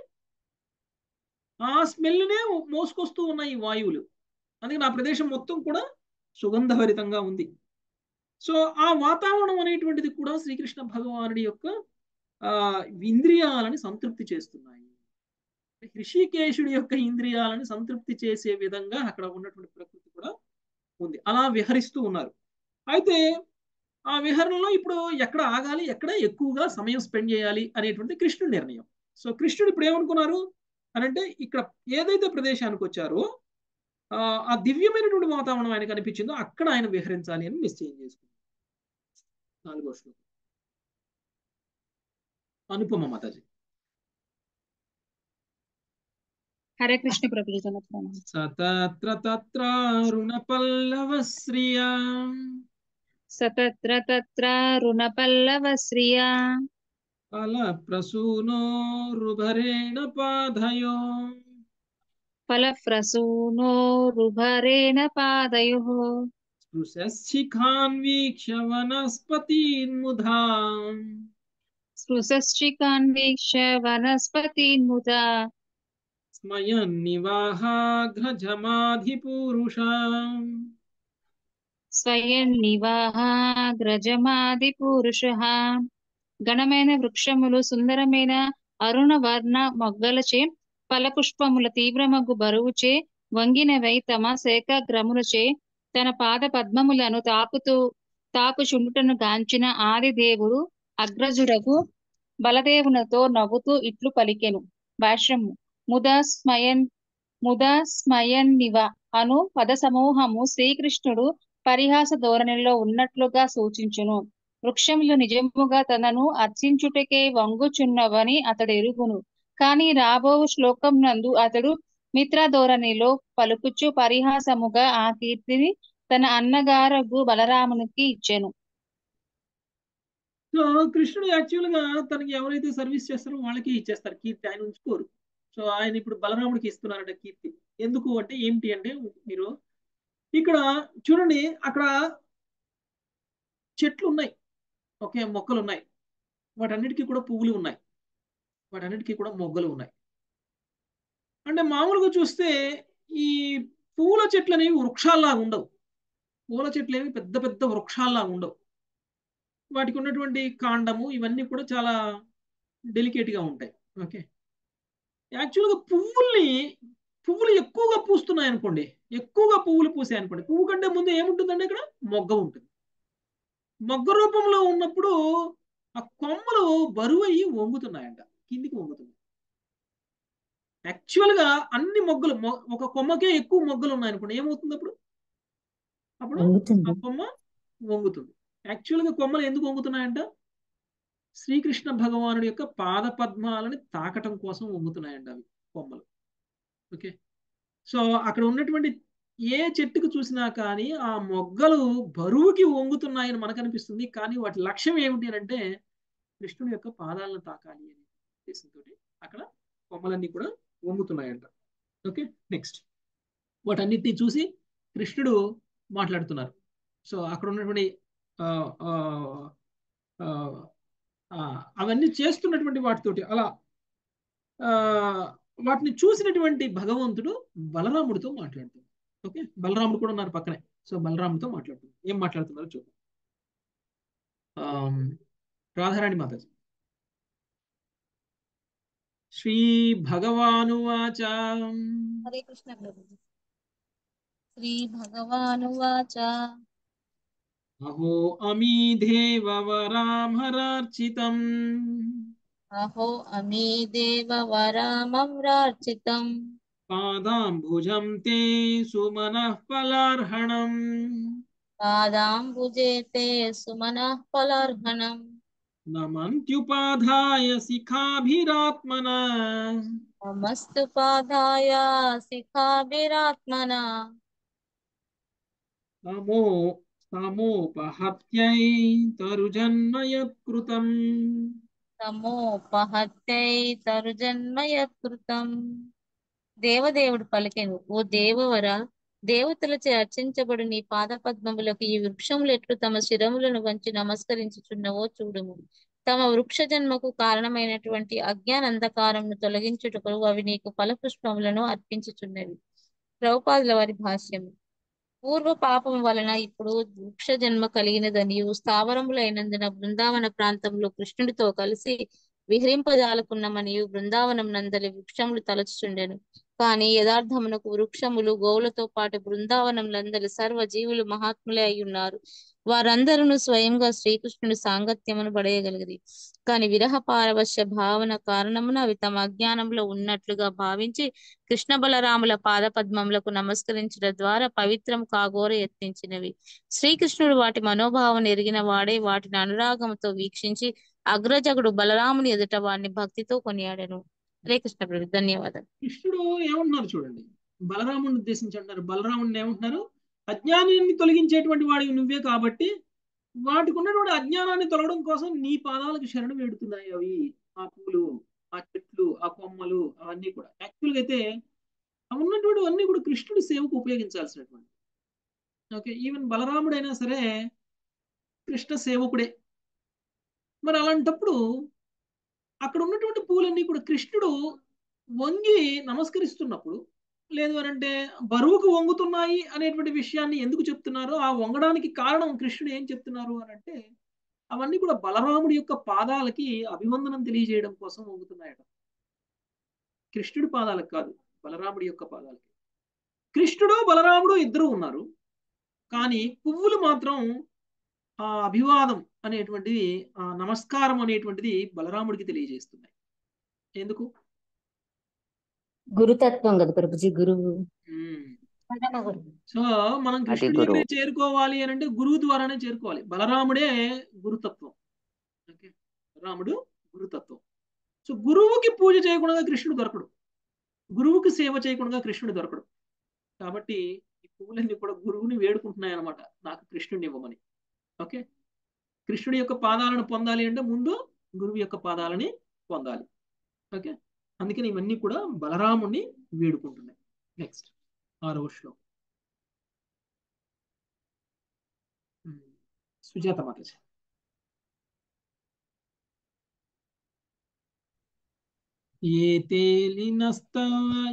ఆ స్మెల్నే మోసుకొస్తూ ఉన్నాయి ఈ వాయువులు అందుకని ఆ ప్రదేశం మొత్తం కూడా సుగంధభరితంగా ఉంది సో ఆ వాతావరణం అనేటువంటిది కూడా శ్రీకృష్ణ భగవానుడి యొక్క ఆ ఇంద్రియాలని సంతృప్తి చేస్తున్నాయి హృషికేశుడి యొక్క ఇంద్రియాలని సంతృప్తి చేసే విధంగా అక్కడ ఉన్నటువంటి ప్రకృతి కూడా ఉంది అలా విహరిస్తూ ఉన్నారు అయితే ఆ విహరణలో ఇప్పుడు ఎక్కడ ఆగాలి ఎక్కడ ఎక్కువగా సమయం స్పెండ్ చేయాలి అనేటువంటి కృష్ణుడి నిర్ణయం సో కృష్ణుడు ఇప్పుడు ఏమనుకున్నారు అని అంటే ఇక్కడ ఏదైతే ప్రదేశానికి వచ్చారో ఆ, ఆ దివ్యమైనటువంటి వాతావరణం ఆయనకు అనిపించిందో అక్కడ ఆయన విహరించాలి అని నిశ్చయం చేసుకున్నారు నాలుగో శ్లోకం అనుపమ మాతాజీ హరే కృష్ణ ప్రభుజీ నమస్కారం సతత్ర తత్రారుణ పల్లవ శ్రియా సతత్ర తత్ర రుణపల్లవశ్రియా ఫల ప్రసూనో రుభరేణ పాదయో ఫలప్రసూనో రుభరేణ పాదయోః స్పృశిఖాన్ వీక్ష వనస్పతిన్ముధా స్పృశశ్చికాన్వీక్ష్య వనస్పతిన్ముదా స్మయన్ నివాహాగ్రజమాధిపూరుషా స్వయం నివాహాగ్రజమాది పురుషః ఘనమైన వృక్షములు సుందరమైన అరుణవర్ణ మొగ్గలచే ఫలపుష్పముల తీవ్రమగు బరువుచే వంగినవై తమ శేఖగ్రములచే తన పాద పద్మములను తాకుతూ తాకుచుండుటను గాంచిన ఆది దేవుడు అగ్రజుడకు బలదేవునితో నవ్వుతూ ఇట్లు పలికెను భాష్యము ముదా స్మయన్ ముదా స్మయన్నివ అను పద సమూహము శ్రీకృష్ణుడు పరిహాస ధోరణిలో ఉన్నట్లుగా సూచించును వృక్షములు నిజముగా తనను అర్చించుటకే వంగుచున్నవని అతడు ఎరుగును కాని రాబో శ్లోకం నందు అతడు మిత్ర ధోరణిలో పలుకుచు పరిహాసముగా ఆ కీర్తిని తన అన్నగారగు బలరామునికి ఇచ్చెను సో కృష్ణుడు యాక్చువల్ గా తనకి ఎవరైతే సర్వీస్ చేస్తారో వాళ్ళకి ఇచ్చేస్తారు కీర్తి ఆయన ఉంచుకోరు సో ఆయన ఇప్పుడు బలరాముడికి ఇస్తున్నారట కీర్తి ఎందుకు అంటే ఏంటి అంటే మీరు ఇక్కడ చూడండి అక్కడ చెట్లు ఉన్నాయి ఓకే మొక్కలు ఉన్నాయి వాటన్నిటికీ కూడా పువ్వులు ఉన్నాయి వాటన్నిటికీ కూడా మొగ్గలు ఉన్నాయి అంటే మామూలుగా చూస్తే ఈ పూల చెట్లు అనేవి వృక్షాల్లాగా ఉండవు పూల చెట్లు ఏవి పెద్ద పెద్ద వృక్షాల్లాగా ఉండవు వాటికి ఉన్నటువంటి కాండము ఇవన్నీ కూడా చాలా డెలికేట్ గా ఉంటాయి ఓకే యాక్చువల్గా పువ్వుల్ని పువ్వులు ఎక్కువగా పూస్తున్నాయి అనుకోండి ఎక్కువగా పువ్వులు పూసాయి అనుకోండి పువ్వు కంటే ముందు ఏముంటుందండి ఇక్కడ మొగ్గ ఉంటుంది మొగ్గ రూపంలో ఉన్నప్పుడు ఆ కొమ్మలు బరువు అయ్యి వంగుతున్నాయంట కిందికి వంగుతున్నాయి యాక్చువల్ గా అన్ని మొగ్గలు మొ- ఒక కొమ్మకే ఎక్కువ మొగ్గలు ఉన్నాయి అనుకోండి ఏమవుతుంది అప్పుడు అప్పుడు ఆ వంగుతుంది కొమ్మ వంగుతుంది యాక్చువల్ గా కొమ్మలు ఎందుకు వంగుతున్నాయంట శ్రీకృష్ణ భగవానుడి యొక్క పాద పద్మాలని తాకటం కోసం వంగుతున్నాయంట అవి కొమ్మలు ఓకే సో అక్కడ ఉన్నటువంటి ఏ చెట్టుకు చూసినా కానీ ఆ మొగ్గలు బరువుకి వంగుతున్నాయని మనకు అనిపిస్తుంది కానీ వాటి లక్ష్యం ఏమిటి అని అంటే కృష్ణుడి యొక్క పాదాలను తాకాలి అనే ఉద్దేశంతో అక్కడ కొమ్మలన్నీ కూడా వంగుతున్నాయంట ఓకే నెక్స్ట్ వాటన్నిటిని చూసి కృష్ణుడు మాట్లాడుతున్నారు సో అక్కడ ఉన్నటువంటి ఆ, ఆ, ఆ, ఆ, అవన్నీ చేస్తున్నటువంటి వాటితోటి అలా ఆ, వాటిని చూసినటువంటి భగవంతుడు బలరాముడితో మాట్లాడుతున్నాడు ఓకే బలరాముడు కూడా ఉన్నారు పక్కనే సో బలరాముడితో మాట్లాడుతున్నారు ఏం మాట్లాడుతున్నారో చూద్దాం ఆమ్, రాధారాణి మాతాజీ శ్రీ భగవానువాచ హరే కృష్ణ ప్రభుజీ శ్రీ భగవానువాచ అహో అమీ దేవవరామరార్చితం అహో అమీ దేవ వరామవ్రార్చితం పాదాంబుజం తే సుమనః ఫలార్హణం పాదాంబుజే తే సుమనః ఫలార్హణం నమంత్యుపాధాయ శిఖాభిరాత్మన నమస్తు పాదాయ శిఖాభిరాత్మన తమో తమోపహత్యై తరుజన్మయత్కృతం తమోపహత్యై తరుజన్మ యత్కృతం దేవదేవుడు పలికెను ఓ దేవవర దేవతలచే అర్చించబడు నీ పాదపద్మములకు ఈ వృక్షములు ఎట్లు తమ శిరములను వంచి నమస్కరించుచున్నవో చూడుము తమ వృక్ష జన్మకు కారణమైనటువంటి అజ్ఞాన అంధకారంను తొలగించుటకు అవి నీకు ఫలపుష్పములను అర్పించుచున్నవి ప్రభుపాదుల వారి భాష్యము పూర్వ పాపం వలన ఇప్పుడు వృక్ష జన్మ కలిగినదనియు స్థావరములైనందున బృందావన ప్రాంతంలో కృష్ణుడితో కలిసి విహరింపజాలకున్నమనియు బృందావనం నందలి వృక్షములు తలచుచుండెను కానీ యథార్థమునకు వృక్షములు గోవులతో పాటు బృందావనములందరి సర్వ జీవులు మహాత్ములే అయి ఉన్నారు వారందరూ స్వయంగా శ్రీకృష్ణుడి సాంగత్యమును పడేయగలిగిరి కానీ విరహ పారవశ్య భావన కారణమున అవి తమ అజ్ఞానంలో ఉన్నట్లుగా భావించి కృష్ణ బలరాముల పాదపద్మములకు నమస్కరించడం ద్వారా పవిత్రం కాగోర యత్నించినవి శ్రీకృష్ణుడు వాటి మనోభావం ఎరిగిన వాడే వాటిని అనురాగంతో వీక్షించి అగ్రజగుడు బలరాముని ఎదుట వారిని భక్తితో కొనియాడను హరే కృష్ణ ప్రభు ధన్యవాదాలు కృష్ణుడు ఏమంటున్నారు చూడండి బలరాముని ఉద్దేశించి అంటారు బలరాముడిని ఏమంటున్నారు అజ్ఞానాన్ని తొలగించేటువంటి వాడివి నువ్వే కాబట్టి వాటికి ఉన్నటువంటి అజ్ఞానాన్ని తొలగడం కోసం నీ పాదాలకు శరణు వేడుతున్నాయి అవి ఆ పూలు ఆ చెట్లు ఆ కొమ్మలు అవన్నీ కూడా యాక్చువల్గా అయితే అవి ఉన్నటువంటి అన్ని కూడా కృష్ణుడి సేవకు ఉపయోగించాల్సినటువంటి ఓకే ఈవెన్ బలరాముడైనా సరే కృష్ణ సేవకుడే మరి అలాంటప్పుడు అక్కడ ఉన్నటువంటి పూలన్నీ కూడా కృష్ణుడు వంగి నమస్కరిస్తున్నప్పుడు లేదు అని అంటే బరువుకు వంగుతున్నాయి అనేటువంటి విషయాన్ని ఎందుకు చెప్తున్నారు ఆ వంగడానికి కారణం కృష్ణుడు ఏం చెప్తున్నారు అని అంటే అవన్నీ కూడా బలరాముడి యొక్క పాదాలకి అభివందనం తెలియజేయడం కోసం వంగుతున్నాయట కృష్ణుడి పాదాలకు కాదు బలరాముడి యొక్క పాదాలకి కృష్ణుడు బలరాముడు ఇద్దరు ఉన్నారు కానీ పువ్వులు మాత్రం ఆ అభివాదం అనేటువంటిది ఆ నమస్కారం అనేటువంటిది బలరాముడికి తెలియజేస్తున్నాయి ఎందుకు గురుతత్వం కదా ప్రభుజీ గురువు సో మనం అది కృష్ణుడి గురువు. దగ్గర చేరుకోవాలి అని అంటే గురువు ద్వారానే చేరుకోవాలి బలరాముడే గురుతత్వం ఓకే రాముడు గురుతత్వం సో గురువుకి పూజ చేయకుండా కృష్ణుడు దొరకడు గురువుకి సేవ చేయకుండా కృష్ణుడు దొరకడు కాబట్టి ఈ పువ్వులన్నీ కూడా గురువుని వేడుకుంటున్నాయి అనమాట నాకు కృష్ణుడిని ఇవ్వమని ఓకే కృష్ణుడి యొక్క పాదాలను పొందాలి అంటే ముందు గురువు యొక్క పాదాలని పొందాలి ఓకే అందుకని ఇవన్నీ కూడా బలరాముణ్ణి వేడుకుంటున్నాయి నెక్స్ట్ ఆరవ శ్లోకం ఉమ్, సుజాత మాతాజీ ఏతే లీనస్తవ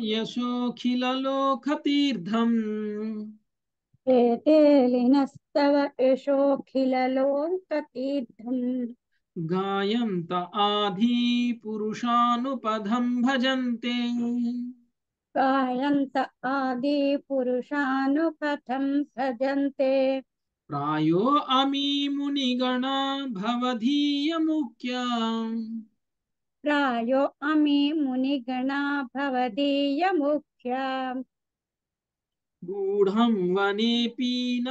యశోఖిలలోకతీర్థం ఏతే లీనస్తవ యశోఖిలలోకతీర్థం గాయంత ఆధీ పురుషానుపదం భజంతే గాయంత ఆది పురుషానుపథం భజంతే ప్రాయో అమీ మునిగణ భవధీయ ముఖ్య ప్రాయో అమి మునిగణా భవదీయ ముఖ్య గూఢం వనేపీన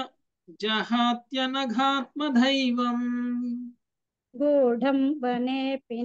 జహాత్యనఘాత్మధైవం గూఢం వనేపిన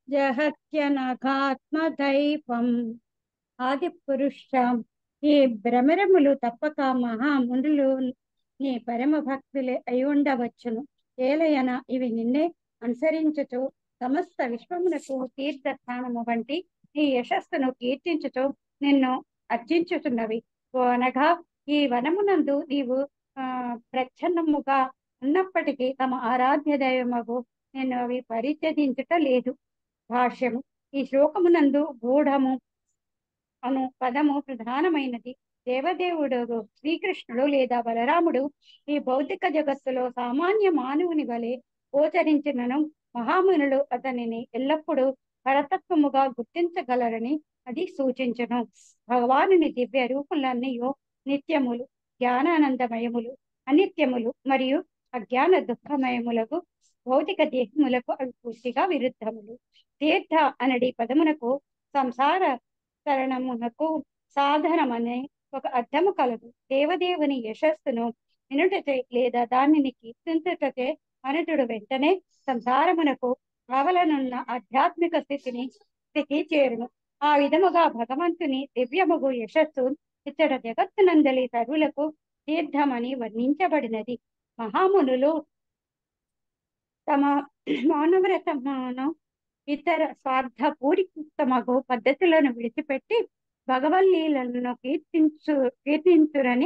జహత్యనఘాత్మదైవం ఆది పురుషం ఈ భ్రమరములు తప్పక మహామునులు నీ పరమ భక్తులే అయి ఉండవచ్చును ఏలయన ఇవి నిన్నే అనుసరించుచు సమస్త విశ్వమునకు తీర్థస్థానము వంటి నీ యశస్సును కీర్తించుచు నిన్ను అర్జించుతున్నవి ఓ అనగా ఈ వనమునందు నీవు ఆ ప్రచ్ఛన్నముగా ఉన్నప్పటికీ తమ ఆరాధ్య దైవమగు నేను అవి పరిత్యజించుట లేదు భాష్యము ఈ శ్లోకమునందు గూఢము అను పదము ప్రధానమైనది దేవదేవుడు శ్రీకృష్ణుడు లేదా బలరాముడు ఈ భౌతిక జగత్తులో సామాన్య మానవుని వలె గోచరించినను మహామునులు అతనిని ఎల్లప్పుడూ పరతత్వముగా గుర్తించగలరని అది సూచించును భగవానుని దివ్య రూపులన్నీ నిత్యములు జ్ఞానానందమయములు అనిత్యములు మరియు అజ్ఞాన దుఃఖమయములకు భౌతిక దేహములకు అవి పూర్తిగా విరుద్ధములు తీర్థ అనడి పదమునకు సంసార తరణమునకు సాధనమనే ఒక అర్థము కలదు దేవదేవుని యశస్సును వినుటచే లేదా దానిని కీర్తించుటచే మనుషుడు వెంటనే సంసారమునకు కావలనున్న ఆధ్యాత్మిక స్థితిని స్థితి చేరును ఆ విధముగా భగవంతుని దివ్యముగు యశస్సు ఇతర జగత్తునందలి సర్వులకు తీర్థమని వర్ణించబడినది మహామునులు తమ మౌనవ్రతమును ఇతర స్వార్థపూరితమగు పద్ధతులను విడిచిపెట్టి భగవల్లీలను కీర్తించు కీర్తించురని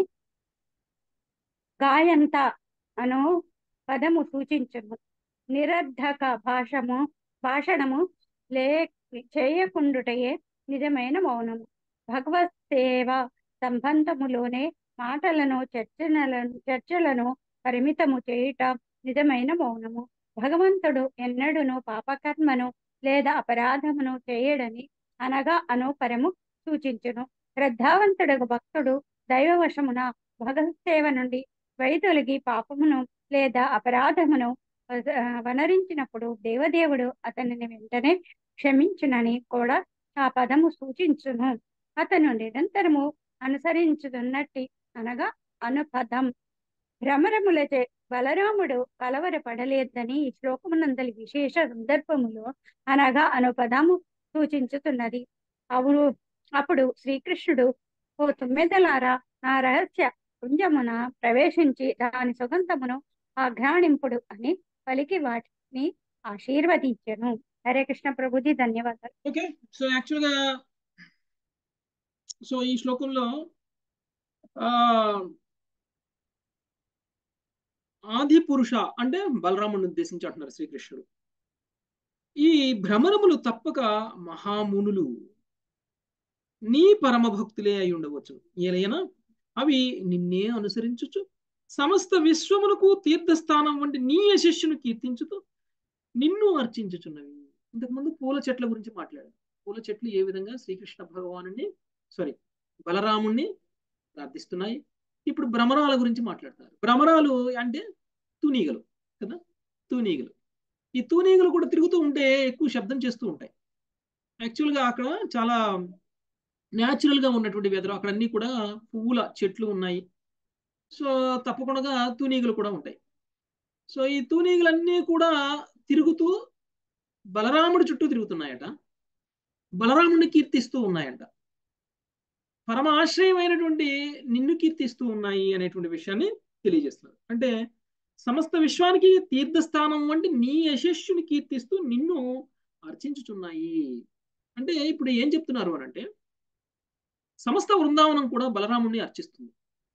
గాయంత అను పదము సూచించును నిరర్ధక భాషము భాషణము లే చేయకుండుటయే నిజమైన మౌనము భగవత్ సేవ సంబంధములోనే మాటలను చర్చలను చర్చలను పరిమితము చేయుట నిజమైన మౌనము భగవంతుడు ఎన్నడును పాపకర్మను లేదా అపరాధమును చేయడని అనగా అను పరము సూచించును శ్రద్ధావంతుడకు భక్తుడు దైవవశమున భగవత్ సేవ నుండి వైదొలిగి పాపమును లేదా అపరాధమును వద- వనరించినప్పుడు దేవదేవుడు అతనిని వెంటనే క్షమించునని కూడా ఆ పదము సూచించును అతను నిరంతరము అనుసరించుతున్నట్టి అనగా అనుపదం భ్రమరములచే బలరాముడు కలవరపడలేదని ఈ శ్లోకమునందలి విశేష సందర్భములో అనగా అనుపదము సూచించుతున్నది అవును అప్పుడు శ్రీకృష్ణుడు ఓ తుమ్మెదలారా నా రహస్య పుంజమున ప్రవేశించి దాని సుగంధమును ఆఘ్రాణింపుడు అని పలికి వాటిని ఆశీర్వదించెను హరే కృష్ణ ప్రభుజీ ధన్యవాదాలు ఓకే సో యాక్చువల్గా సో ఈ శ్లోకంలో ఆ ఆది పురుష అంటే బలరాముని ఉద్దేశించి అంటున్నారు శ్రీకృష్ణుడు ఈ భ్రమరములు తప్పక మహామునులు నీ పరమ భక్తులే అయి ఉండవచ్చు ఏలైనా అవి నిన్నే అనుసరించుచు సమస్త విశ్వమునకు తీర్థస్థానం వంటి నీ యశస్సును కీర్తించుతూ నిన్ను అర్చించుచున్నవి ఇంతకుముందు పూల చెట్ల గురించి మాట్లాడారు పూల చెట్లు ఏ విధంగా శ్రీకృష్ణ భగవాను సారీ బలరాముణ్ణి ప్రార్థిస్తున్నాయి ఇప్పుడు భ్రమరాల గురించి మాట్లాడతారు భ్రమరాలు అంటే తూనీగలు కదా తూనీగలు ఈ తూనీగలు కూడా తిరుగుతూ ఉంటే ఎక్కువ శబ్దం చేస్తూ ఉంటాయి యాక్చువల్గా అక్కడ చాలా న్యాచురల్ గా ఉన్నటువంటి వెదర్ అక్కడ అన్ని కూడా పువ్వుల చెట్లు ఉన్నాయి సో తప్పకుండా తూనీగలు కూడా ఉంటాయి సో ఈ తూనీగలన్నీ కూడా తిరుగుతూ బలరాముడి చుట్టూ తిరుగుతున్నాయట బలరాముడిని కీర్తిస్తూ ఉన్నాయంట పరమ ఆశ్రయమైనటువంటి నిన్ను కీర్తిస్తూ ఉన్నాయి అనేటువంటి విషయాన్ని తెలియజేస్తున్నారు అంటే సమస్త విశ్వానికి తీర్థస్థానం వంటి నీ యశస్సుని కీర్తిస్తూ నిన్ను అర్చించుచున్నాయి అంటే ఇప్పుడు ఏం చెప్తున్నారు అని అంటే సమస్త బృందావనం కూడా బలరాముణ్ణి అర్చిస్తుంది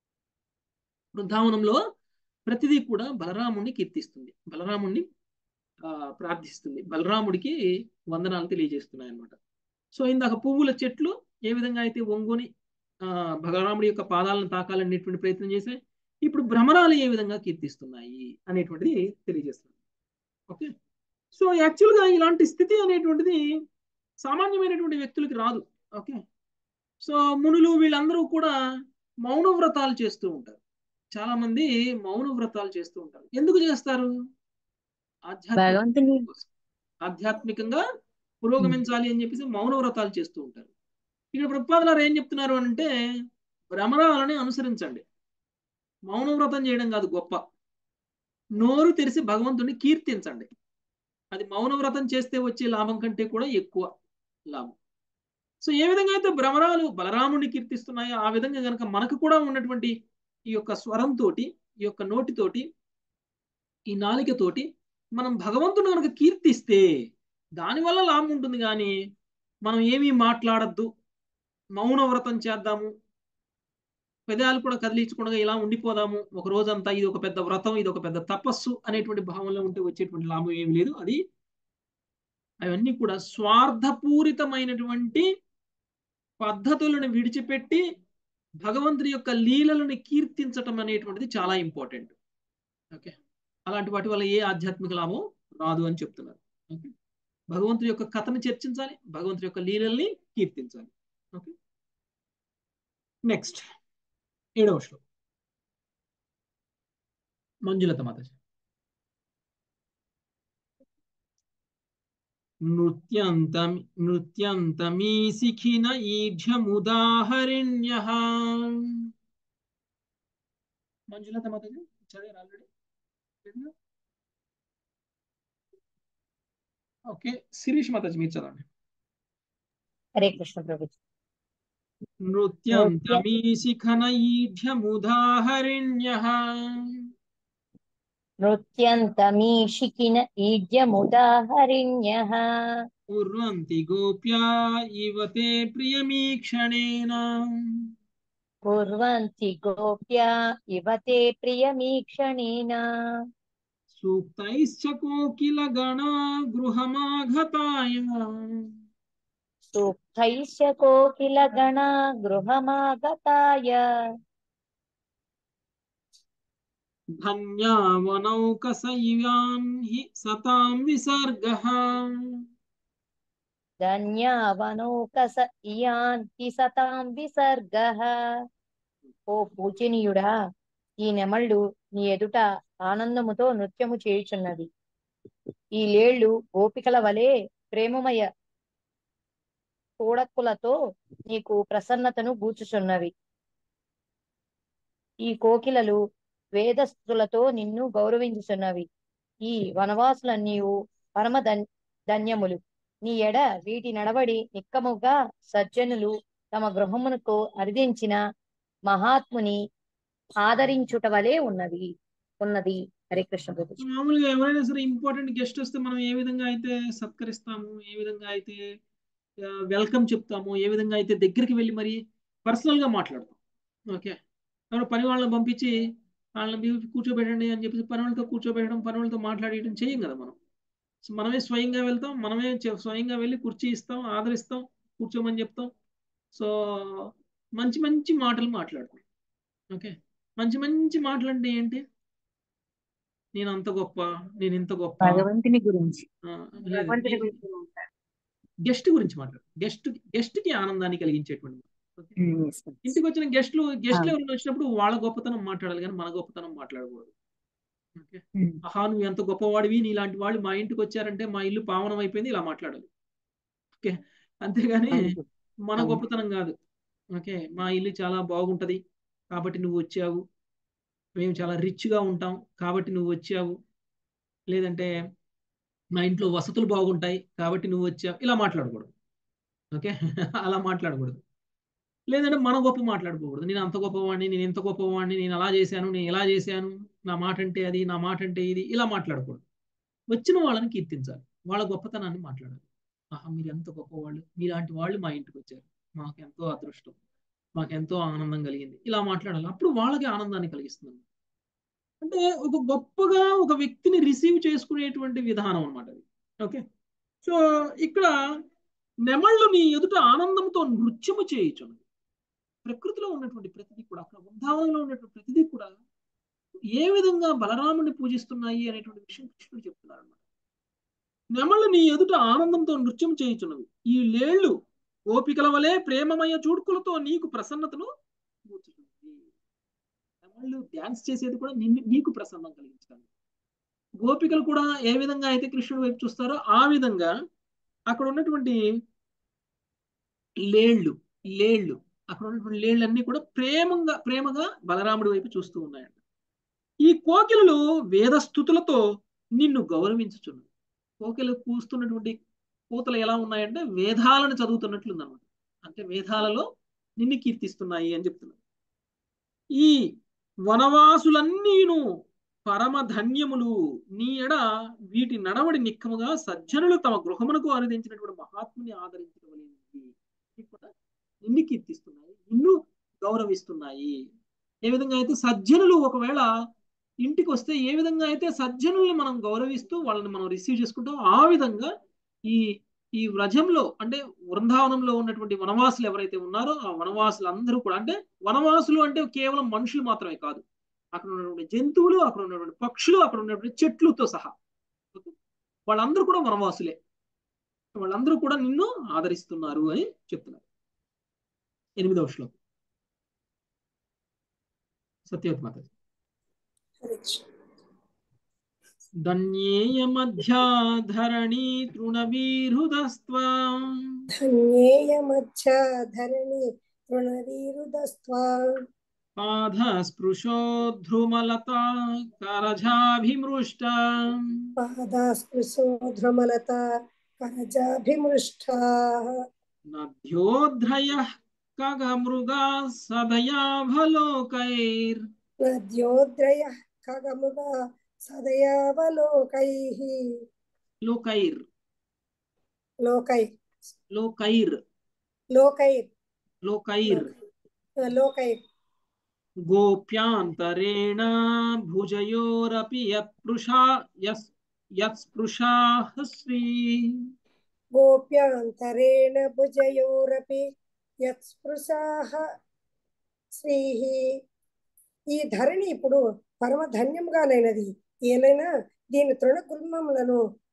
బృందావనంలో ప్రతిదీ కూడా బలరాముణ్ణి కీర్తిస్తుంది బలరాముణ్ణి ఆ, ప్రార్థిస్తుంది బలరాముడికి వందనాలు తెలియజేస్తున్నాయి అన్నమాట సో ఇందాక పువ్వుల చెట్లు ఏ విధంగా అయితే ఒంగుని ఆ బలరాముడి యొక్క పాదాలను తాకాలనేటువంటి ప్రయత్నం చేశాయి ఇప్పుడు భ్రమరాలు ఏ విధంగా కీర్తిస్తున్నాయి అనేటువంటిది తెలియజేస్తుంది ఓకే సో యాక్చువల్గా ఇలాంటి స్థితి అనేటువంటిది సామాన్యమైనటువంటి వ్యక్తులకి రాదు ఓకే సో మునులు వీళ్ళందరూ కూడా మౌన వ్రతాలు చేస్తూ ఉంటారు చాలా మంది మౌన వ్రతాలు చేస్తూ ఉంటారు ఎందుకు చేస్తారు ఆధ్యాత్మిక భగవంతుని కోసం. ఆధ్యాత్మికంగా పురోగమించాలి అని చెప్పేసి మౌన వ్రతాలు చేస్తూ ఉంటారు ఇక్కడ ప్రతిపాదనాలు ఏం చెప్తున్నారు అని అంటే భ్రమరాలని అనుసరించండి మౌన వ్రతం చేయడం కాదు గొప్ప నోరు తెరిచి భగవంతుని కీర్తించండి అది మౌన వ్రతం చేస్తే వచ్చే లాభం కంటే కూడా ఎక్కువ లాభం సో ఏ విధంగా అయితే భ్రమరాలు బలరాముడిని కీర్తిస్తున్నాయో ఆ విధంగా కనుక మనకు కూడా ఉన్నటువంటి ఈ యొక్క స్వరంతోటి ఈ యొక్క నోటితోటి ఈ నాలికతోటి మనం భగవంతుని కనుక కీర్తిస్తే దానివల్ల లాభం ఉంటుంది కానీ మనం ఏమీ మాట్లాడద్దు మౌన వ్రతం చేద్దాము పెదాలు కూడా కదిలించకుండా ఇలా ఉండిపోదాము ఒక రోజంతా ఇది ఒక పెద్ద వ్రతం ఇది ఒక పెద్ద తపస్సు అనేటువంటి భావంలో ఉంటే వచ్చేటువంటి లాభం ఏమి లేదు అది అవన్నీ కూడా స్వార్థపూరితమైనటువంటి పద్ధతులను విడిచిపెట్టి భగవంతుడి యొక్క లీలలను కీర్తించటం అనేటువంటిది చాలా ఇంపార్టెంట్ ఓకే అలాంటి వాటి వల్ల ఏ ఆధ్యాత్మిక లాభం రాదు అని చెప్తున్నారు ఓకే భగవంతుడి యొక్క కథను చర్చించాలి భగవంతుడి యొక్క లీలల్ని కీర్తించాలి ఓకే నెక్స్ట్ ఏడవ శ్లోకం మంజులత మాతాజీ నృత్యంతం నృత్యంతమీ శిఖిన ఈఢ్యముదాహరిణ్య మంజులత మాతాజీ చదివారు ఆల్రెడీ ఓకే శిరీష్ మాతాజీ మీరు చదవండి హరే కృష్ణ ప్రభు నృత్యంతమీ శిఖన ఈఢ్యముదాహరిణ్య నృత్యంతమీషికిన ఈడ్యముదాహరిణ్యః కుర్వంతి గోప్యా ఇవ తే ప్రియమీక్షణేన కుర్వంతి గోప్యా ఇవ తే ప్రియమీక్షణేన సూక్తైశ్చ కోకిల గణా గృహమాగతాయ సూక్తైశ్చ కోకిల గణ గృహమాగతాయ ధన్యావనౌకసైవాన్ హి సతాం విసర్గః ధన్యావనోకస ఇయాంతి సతాం విసర్గః ఓ పూజనీయుడా ఈ నెమళ్ళు నీ ఎదుట ఆనందముతో నృత్యము చేయుచున్నది ఈ లేళ్లు గోపికల వలె ప్రేమమయ తోడక్కులతో నీకు ప్రసన్నతను గూర్చుచున్నవి ఈ కోకిలలు వేదస్థులతో నిన్ను గౌరవించుచున్నవి ఈ వనవాసులన్నీయు పరమ ధన్ ధన్యములు నీ ఎడ వీటి నడవడి నిక్కముగా సజ్జనులు తమ గృహమునకు అరిదించిన మహాత్ముని ఆదరించుట వలె ఉన్నది ఉన్నది హరే కృష్ణ ప్రభు మామూలుగా ఎవరైనా సరే ఇంపార్టెంట్ గెస్ట్ వస్తే మనం ఏ విధంగా అయితే సత్కరిస్తాము ఏ విధంగా అయితే వెల్కమ్ చెప్తాము ఏ విధంగా అయితే దగ్గరికి వెళ్ళి మరి పర్సనల్ గా మాట్లాడతాం ఓకే ఎవరో పని వాళ్ళని పంపించి వాళ్ళని మీరు కూర్చోబెట్టండి అని చెప్పేసి పని వాళ్ళతో కూర్చోబెట్టడం పని వాళ్ళతో మాట్లాడేయడం చేయం కదా మనం సో మనమే స్వయంగా వెళ్తాం మనమే చె- స్వయంగా వెళ్ళి కుర్చీ ఇస్తాం ఆదరిస్తాం కూర్చోమని చెప్తాం సో మంచి మంచి మాటలు మాట్లాడతాం ఓకే మంచి మంచి మాటలు అంటే ఏంటి నేను అంత గొప్ప నేను ఇంత గొప్ప భగవంతుని గురించి ఆ, భగవంతుడి లేదు. గురించి ఉంటారు. గెస్ట్ గురించి మాట్లాడు గెస్ట్ గెస్ట్ కి ఆనందాన్ని కలిగించేటువంటి ఓకే? ఉమ్, yes, yes. ఇంటికి వచ్చిన గెస్ట్లు గెస్ట్లు ఆ. ఎవరైనా వచ్చినప్పుడు వాళ్ళ గొప్పతనం మాట్లాడాలి కానీ మన గొప్పతనం మాట్లాడకూడదు ఓకే ఉమ్, ఆహా నువ్వు ఎంత గొప్పవాడివి నీలాంటి వాళ్ళు మా ఇంటికి వచ్చారంటే మా ఇల్లు పావనం అయిపోయింది ఇలా మాట్లాడాలి ఓకే అంతేగాని అవును. మన అవును. గొప్పతనం కాదు ఓకే మా ఇల్లు చాలా బాగుంటది కాబట్టి నువ్వు వచ్చావు మేము చాలా రిచ్ గా ఉంటాం కాబట్టి నువ్వు వచ్చావు లేదంటే మా ఇంట్లో వసతులు బాగుంటాయి కాబట్టి నువ్వు వచ్చావు ఇలా మాట్లాడకూడదు ఓకే అలా మాట్లాడకూడదు లేదంటే మన గొప్ప మాట్లాడుకోకూడదు నేను అంత గొప్పవాడిని నేను ఇంత గొప్పవాడిని నేను అలా చేశాను నేను ఇలా చేశాను నా మాట అంటే అది నా మాట అంటే ఇది ఇలా మాట్లాడకూడదు వచ్చిన వాళ్ళని కీర్తించాలి వాళ్ళ గొప్పతనాన్ని మాట్లాడాలి ఆహా మీరు ఎంత గొప్పవాళ్ళు మీలాంటి వాళ్ళు మా ఇంటికి వచ్చారు మాకు ఎంతో అదృష్టం మాకు ఎంతో ఆనందం కలిగింది ఇలా మాట్లాడాలి అప్పుడు వాళ్ళకి ఆనందాన్ని కలిగిస్తుంది అంటే ఒక గొప్పగా ఒక వ్యక్తిని రిసీవ్ చేసుకునేటువంటి విధానం అనమాట అది ఓకే సో ఇక్కడ నెమళ్ళు నీ ఎదుట ఆనందంతో నృత్యము చేయుచున్నది ప్రకృతిలో ఉన్నటువంటి ప్రతిదీ కూడా అక్కడ వృందావనంలో ఉన్నటువంటి ప్రతిదీ కూడా ఏ విధంగా బలరాముని పూజిస్తున్నాయి అనేటువంటి విషయం కృష్ణుడు చెప్తున్నారు అనమాట నెమళ్ళు నీ ఎదుట ఆనందంతో నృత్యం చేయుచున్నవి ఈ లేళ్లు గోపికల వలె ప్రేమమయ చూడుకులతో నీకు ప్రసన్నతను కూర్చుతుంది నెమళ్ళు డ్యాన్స్ చేసేది కూడా నిన్ను నీకు ప్రసన్నం కలిగించడానికి గోపికలు కూడా ఏ విధంగా అయితే కృష్ణుడి వైపు చూస్తారో ఆ విధంగా అక్కడ ఉన్నటువంటి లేళ్ళు లేళ్ళు అక్కడ ఉన్నటువంటి లేళ్ళన్నీ కూడా ప్రేమంగా ప్రేమగా బలరాముడి వైపు చూస్తూ ఉన్నాయంట ఈ కోకిలలు వేదస్థుతులతో నిన్ను గౌరవించుచున్నది కోకిల కూస్తున్నటువంటి కూతలు ఎలా ఉన్నాయంటే వేదాలను చదువుతున్నట్లు ఉందన్నమాట అంటే వేదాలలో నిన్ను కీర్తిస్తున్నాయి అని చెప్తున్నారు ఈ వనవాసులన్నీను పరమ ధన్యములు నీ ఎడ వీటి నడవడి నిక్కముగా సజ్జనులు తమ గృహమునకు అనుదించినటువంటి మహాత్ముని ఆదరించడం అనేది కూడా నిన్ను కీర్తిస్తున్నాయి నిన్ను గౌరవిస్తున్నాయి ఏ విధంగా అయితే సజ్జనులు ఒకవేళ ఇంటికి వస్తే ఏ విధంగా అయితే సజ్జనుల్ని మనం గౌరవిస్తూ వాళ్ళని మనం రిసీవ్ చేసుకుంటాం ఆ విధంగా ఈ ఈ వ్రజంలో అంటే వృందావనంలో ఉన్నటువంటి వనవాసులు ఎవరైతే ఉన్నారో ఆ వనవాసులు అందరూ కూడా అంటే వనవాసులు అంటే కేవలం మనుషులు మాత్రమే కాదు అక్కడ ఉన్నటువంటి జంతువులు అక్కడ ఉన్నటువంటి పక్షులు అక్కడ ఉన్నటువంటి చెట్లుతో సహా ఓకే? వాళ్ళందరూ కూడా వనవాసులే వాళ్ళందరూ కూడా నిన్ను ఆదరిస్తున్నారు అని చెప్తున్నారు ఎనిమిదవ శ్లోకం సత్యవతి మాత హరే కృష్ణ ధన్యేయ మధ్యాధరణి తృణవీరుదస్త్వా ధన్యేయ మధ్య ధరణి తృణవీరుదస్త్వా పాద స్పృశోధ్రుమలత కరజాభిమృష్ట పాదాస్పృశో ధ్రుమలత కరజాభిమృష్టా నద్యోధ్రయ కగమృగా సదయాభలోకైర్ నద్యోద్రయ ఖగముగా సదయావలోకైః లోకైర్ లోకై లోకైర్ లోకైర్ లోకైర్ లోకైర్ గోప్యాంతరేణ భుజయోరపి యత్పృషా యస్ యత్స్పృశాః శ్రీ గోప్యాంతరేణ భుజయోరపి యత్స్పృశాః శ్రీః ఈ ధరణి ఇప్పుడు పరమ ధన్యంగానైనది ఏలైనా దీని తృణగుల్మములను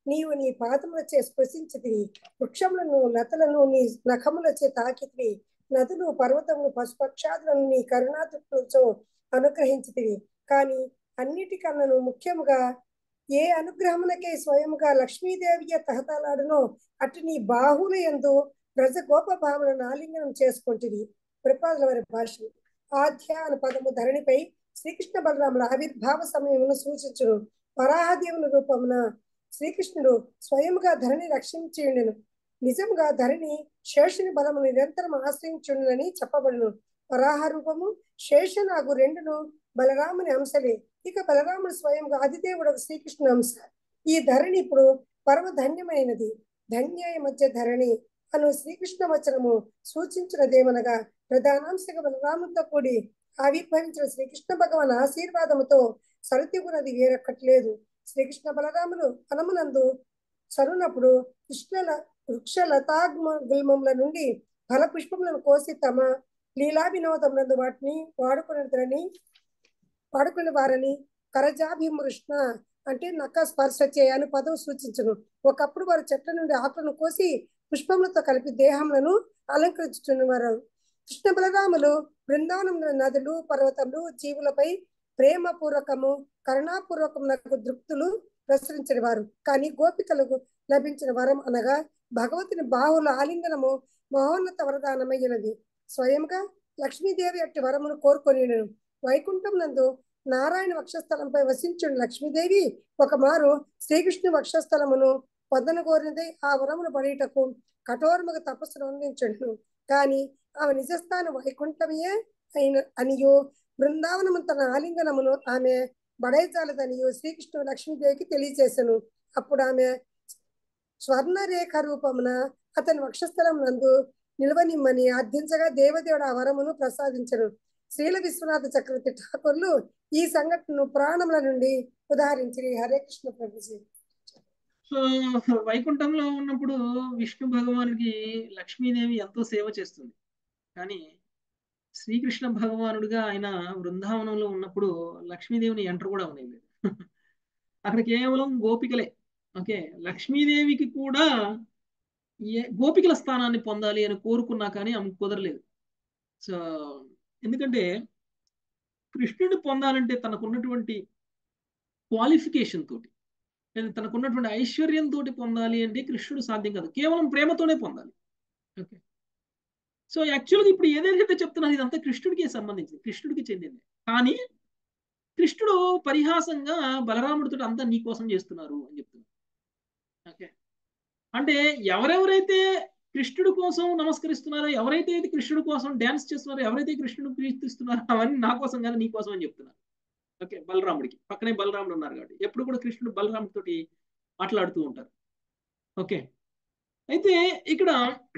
నీవు నీ పాదములచే స్పృశించితివి వృక్షములను లతలను నీ నఖములచే తాకితివి నదులు పర్వతములు పశుపక్షాదులను నీ కరుణాతృప్తులతో అనుగ్రహించితివి కానీ అన్నిటికన్నను ముఖ్యముగా ఏ అనుగ్రహమునకే స్వయముగా లక్ష్మీదేవియ తహతలాడునో అటు నీ బాహుల ఎందు ప్రజ గోప భావనను ఆలింగనం చేసుకుంటుంది ప్రపాదుల వారి భాష ఆధ్యాన పదము ధరణిపై శ్రీకృష్ణ బలరాముల ఆవిర్భావ సమయమును సూచించును వరాహదేవుని రూపమున శ్రీకృష్ణుడు స్వయముగా ధరణి రక్షించిండును నిజముగా ధరణి శేషుని బలము నిరంతరం ఆశ్రయించుండునని చెప్పబడును వరాహ రూపము శేషనాగు రెండును బలరాముని అంశలే ఇక బలరాముడు స్వయంగా ఆదిదేవుడు శ్రీకృష్ణుని అంశ ఈ ధరణి ఇప్పుడు పరమ ధన్యమైనది ధన్యాయ మధ్య ధరణి అను శ్రీకృష్ణ వచనము సూచించినదేమనగా ప్రధానాంశగా బలరాముతో కూడి ఆవిర్భవించిన శ్రీకృష్ణ భగవాన్ ఆశీర్వాదముతో సరితిగునది వేరొక్కట్లేదు శ్రీకృష్ణ బలరాములు వనమునందు చరునప్పుడు కృష్ణల వృక్ష లతాగ్మ గుల్మముల నుండి ఫల పుష్పములను కోసి తమ లీలా వినోదమునందు వాటిని వాడుకుని వాడుకుని వారని కరజాభిమృష్ణ అంటే నక్క స్పర్శ చేయని పదం సూచించను ఒకప్పుడు వారు చెట్ల నుండి ఆకులను కోసి పుష్పములతో కలిపి దేహములను అలంకరించుతున్నవారు కృష్ణ బలరాములు బృందావనంలో నదులు పర్వతములు జీవులపై ప్రేమ పూర్వకము కరుణాపూర్వకమునకు దృప్తులు ప్రసరించిన వారు కానీ గోపికలకు లభించిన వరం అనగా భగవతుని బాహుల ఆలింగనము మహోన్నత వరదానమైనది స్వయంగా లక్ష్మీదేవి అట్టి వరమును కోరుకొని వైకుంఠం నందు నారాయణ వక్షస్థలంపై వసించుండు లక్ష్మీదేవి ఒక మారు శ్రీకృష్ణు వక్షస్థలమును పొందన కోరినదై ఆ వరమును పడేటకు కఠోరముగా తపస్సును అందించండు కానీ ఆమె నిజస్థానం వైకుంఠమే అయిన అనియో బృందావనము తన ఆలింగనమును ఆమె బడైచాలదనియో శ్రీకృష్ణుడు లక్ష్మీదేవికి తెలియజేశాను అప్పుడు ఆమె స్వర్ణరేఖ రూపమున అతని వక్షస్థలం నందు నిలవనిమ్మని అర్థించగా దేవదేవుడు ఆ వరమును ప్రసాదించను శ్రీల విశ్వనాథ చక్రవర్తి ఠాకూర్లు ఈ సంఘటనను పురాణముల నుండి ఉదాహరించి హరే కృష్ణ ప్రభుజీ సో వైకుంఠంలో ఉన్నప్పుడు విష్ణు భగవానుడికి లక్ష్మీదేవి ఎంతో సేవ చేస్తుంది కానీ శ్రీకృష్ణ భగవానుడిగా ఆయన బృందావనంలో ఉన్నప్పుడు లక్ష్మీదేవిని ఎంటర్ కూడా ఉండేది అక్కడ కేవలం గోపికలే ఓకే లక్ష్మీదేవికి కూడా ఏ గోపికల స్థానాన్ని పొందాలి అని కోరుకున్నా కానీ ఆమె కుదరలేదు సో ఎందుకంటే కృష్ణుడిని పొందాలంటే తనకున్నటువంటి క్వాలిఫికేషన్ తోటి లేదా తనకున్నటువంటి ఐశ్వర్యం తోటి పొందాలి అంటే కృష్ణుడు సాధ్యం కాదు కేవలం ప్రేమతోనే పొందాలి ఓకే సో యాక్చువల్గా ఇప్పుడు ఏదైతే చెప్తున్నారు ఇదంతా కృష్ణుడికి సంబంధించింది కృష్ణుడికి చెందింది కానీ కృష్ణుడు పరిహాసంగా బలరాముడితో అంతా నీ కోసం చేస్తున్నారు అని చెప్తున్నారు ఓకే అంటే ఎవరెవరైతే కృష్ణుడి కోసం నమస్కరిస్తున్నారో ఎవరైతే కృష్ణుడి కోసం డ్యాన్స్ చేస్తున్నారో ఎవరైతే కృష్ణుడు ప్రీతిస్తున్నారో అవన్నీ నా కోసం కానీ నీ కోసం అని చెప్తున్నారు ఓకే బలరాముడికి పక్కనే బలరాముడు ఉన్నారు కాబట్టి ఎప్పుడు కూడా కృష్ణుడు బలరాముడితోటి మాట్లాడుతూ ఉంటారు ఓకే అయితే ఇక్కడ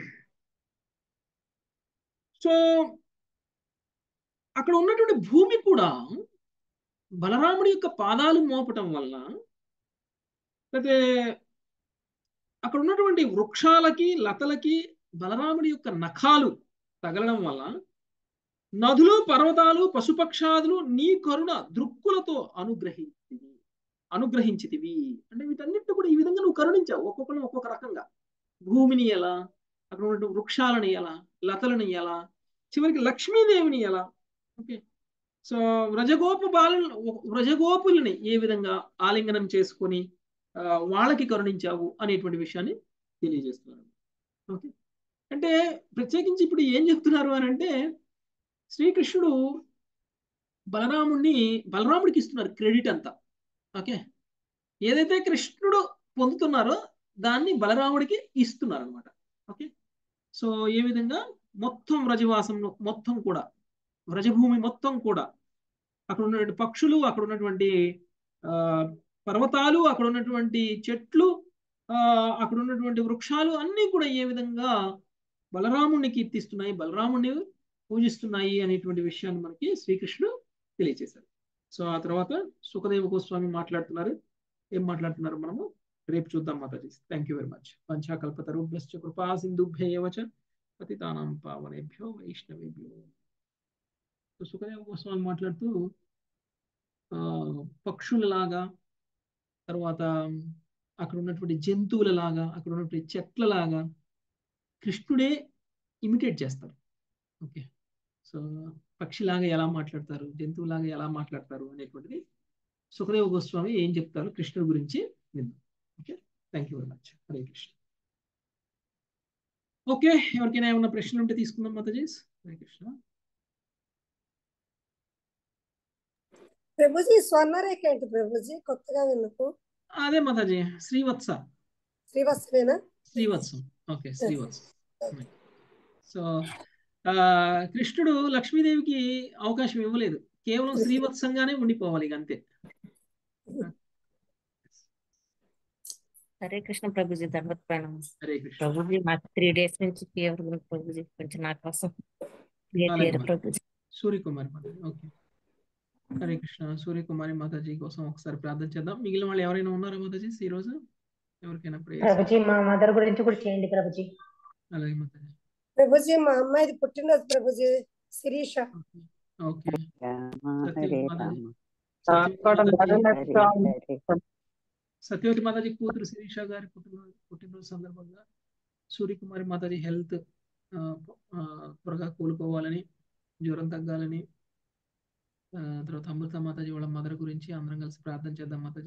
సో అక్కడ ఉన్నటువంటి భూమి కూడా బలరాముడి యొక్క పాదాలు మోపటం వల్ల అయితే అక్కడ ఉన్నటువంటి వృక్షాలకి లతలకి బలరాముడి యొక్క నఖాలు తగలడం వల్ల నదులు పర్వతాలు పశుపక్షాదులు నీ కరుణ దృక్కులతో అనుగ్రహించివి అనుగ్రహించితివి అంటే వీటన్నిటి కూడా ఈ విధంగా నువ్వు కరుణించావు ఒక్కొక్కరు ఒక్కొక్క రకంగా భూమిని ఎలా అక్కడ ఉన్నటువంటి వృక్షాలని ఎలా లతలని ఎలా చివరికి లక్ష్మీదేవిని ఎలా ఓకే సో వ్రజగోప బాల వ్రజగోపుల్ని ఏ విధంగా ఆలింగనం చేసుకొని వాళ్ళకి కరుణించావు అనేటువంటి విషయాన్ని తెలియజేస్తున్నారు ఓకే అంటే ప్రత్యేకించి ఇప్పుడు ఏం చెప్తున్నారు అని అంటే శ్రీకృష్ణుడు బలరాముడిని బలరాముడికి ఇస్తున్నారు క్రెడిట్ అంతా ఓకే ఏదైతే కృష్ణుడు పొందుతున్నారో దాన్ని బలరాముడికి ఇస్తున్నారు అనమాట ఓకే సో ఏ విధంగా మొత్తం వ్రజవాసంలో మొత్తం కూడా వ్రజభూమి మొత్తం కూడా అక్కడ ఉన్నటువంటి పక్షులు అక్కడ ఉన్నటువంటి పర్వతాలు అక్కడ ఉన్నటువంటి చెట్లు అక్కడ ఉన్నటువంటి వృక్షాలు అన్నీ కూడా ఏ విధంగా బలరాముడిని కీర్తిస్తున్నాయి బలరాముడిని పూజిస్తున్నాయి అనేటువంటి విషయాన్ని మనకి శ్రీకృష్ణుడు తెలియజేశారు సో ఆ తర్వాత సుఖదేవ గోస్వామి మాట్లాడుతున్నారు ఏం మాట్లాడుతున్నారు మనము రేపు చూద్దాం మాతాజీ థ్యాంక్ యూ వెరీ మచ్ పంచాకల్పతరుభ్యశ్చ కృపా సింధుభ్యవచ పతితానాం పావనేభ్యో వైష్ణవేభ్యో సుఖదేవ గోస్వామి మాట్లాడుతూ పక్షులలాగా తర్వాత అక్కడ ఉన్నటువంటి జంతువులలాగా అక్కడ ఉన్నటువంటి చెట్లలాగా కృష్ణుడే ఇమిటేట్ చేస్తారు ఓకే సో పక్షిలాగా ఎలా మాట్లాడతారు జంతువులాగా ఎలా మాట్లాడతారు అనేటువంటిది సుఖదేవ గోస్వామి ఏం చెప్తారు కృష్ణుడి గురించి విందాం okay thank you very much Hare Krishna okay ఎవరికైనా ఏమైనా ప్రశ్నలు ఉంటే తీసుకుందాం మాతాజీస్ హరే కృష్ణ ప్రభుజీ స్వర్ణరేఖ ఏంటి ప్రభుజీ కొత్తగా విన్నకు అదే మాతాజీ శ్రీవత్స శ్రీవత్సవేనా శ్రీవత్సం ఓకే శ్రీవత్సం సో ఆ, కృష్ణుడు లక్ష్మీదేవికి అవకాశం ఇవ్వలేదు కేవలం శ్రీవత్సంగానే ఉండిపోవాలి ఇక అంతే హరే కృష్ణ ప్రభుజీ ధన్వత్ ప్రణామం హరే కృష్ణ ప్రభుజీ మాకు త్రీ డేస్ నుంచి ఫీవర్ ఉంది ప్రభుజీ కొంచెం నా కోసం ప్రేయర్ అలాగే చేయరు మరి. ప్రభుజీ సూర్యకుమారి మాతాజీ ఓకే హరే కృష్ణ సూర్యకుమారి మాతాజీ కోసం ఒకసారి ప్రార్థన చేద్దాం మిగిలిన వాళ్ళు ఎవరైనా ఉన్నారా మాతాజీ ఈ రోజు ఎవరికైనా ప్రేయర్ ప్రభుజీ మా మదర్ గురించి కూడా చేయండి ప్రభుజీ అలాగే మాతాజీ ప్రభుజీ మా అమ్మాయిది పుట్టినరోజు ప్రభుజీ శిరీష ఓకే హరే సత్యవతి రామ మాతాజీ హరే హరే సత్యవతి మాతాజీ కూతురు శిరీష గారి పుట్టినరోజు పుట్టినరోజు సందర్భంగా సూర్యకుమారి మాతాజీ హెల్త్ త్వరగా కోలుకోవాలని జ్వరం తగ్గాలని ఆ, తర్వాత అమృత మాతాజీ వాళ్ళ మదర్ గురించి అందరం కలిసి ప్రార్థన చేద్దాం మాతాజీ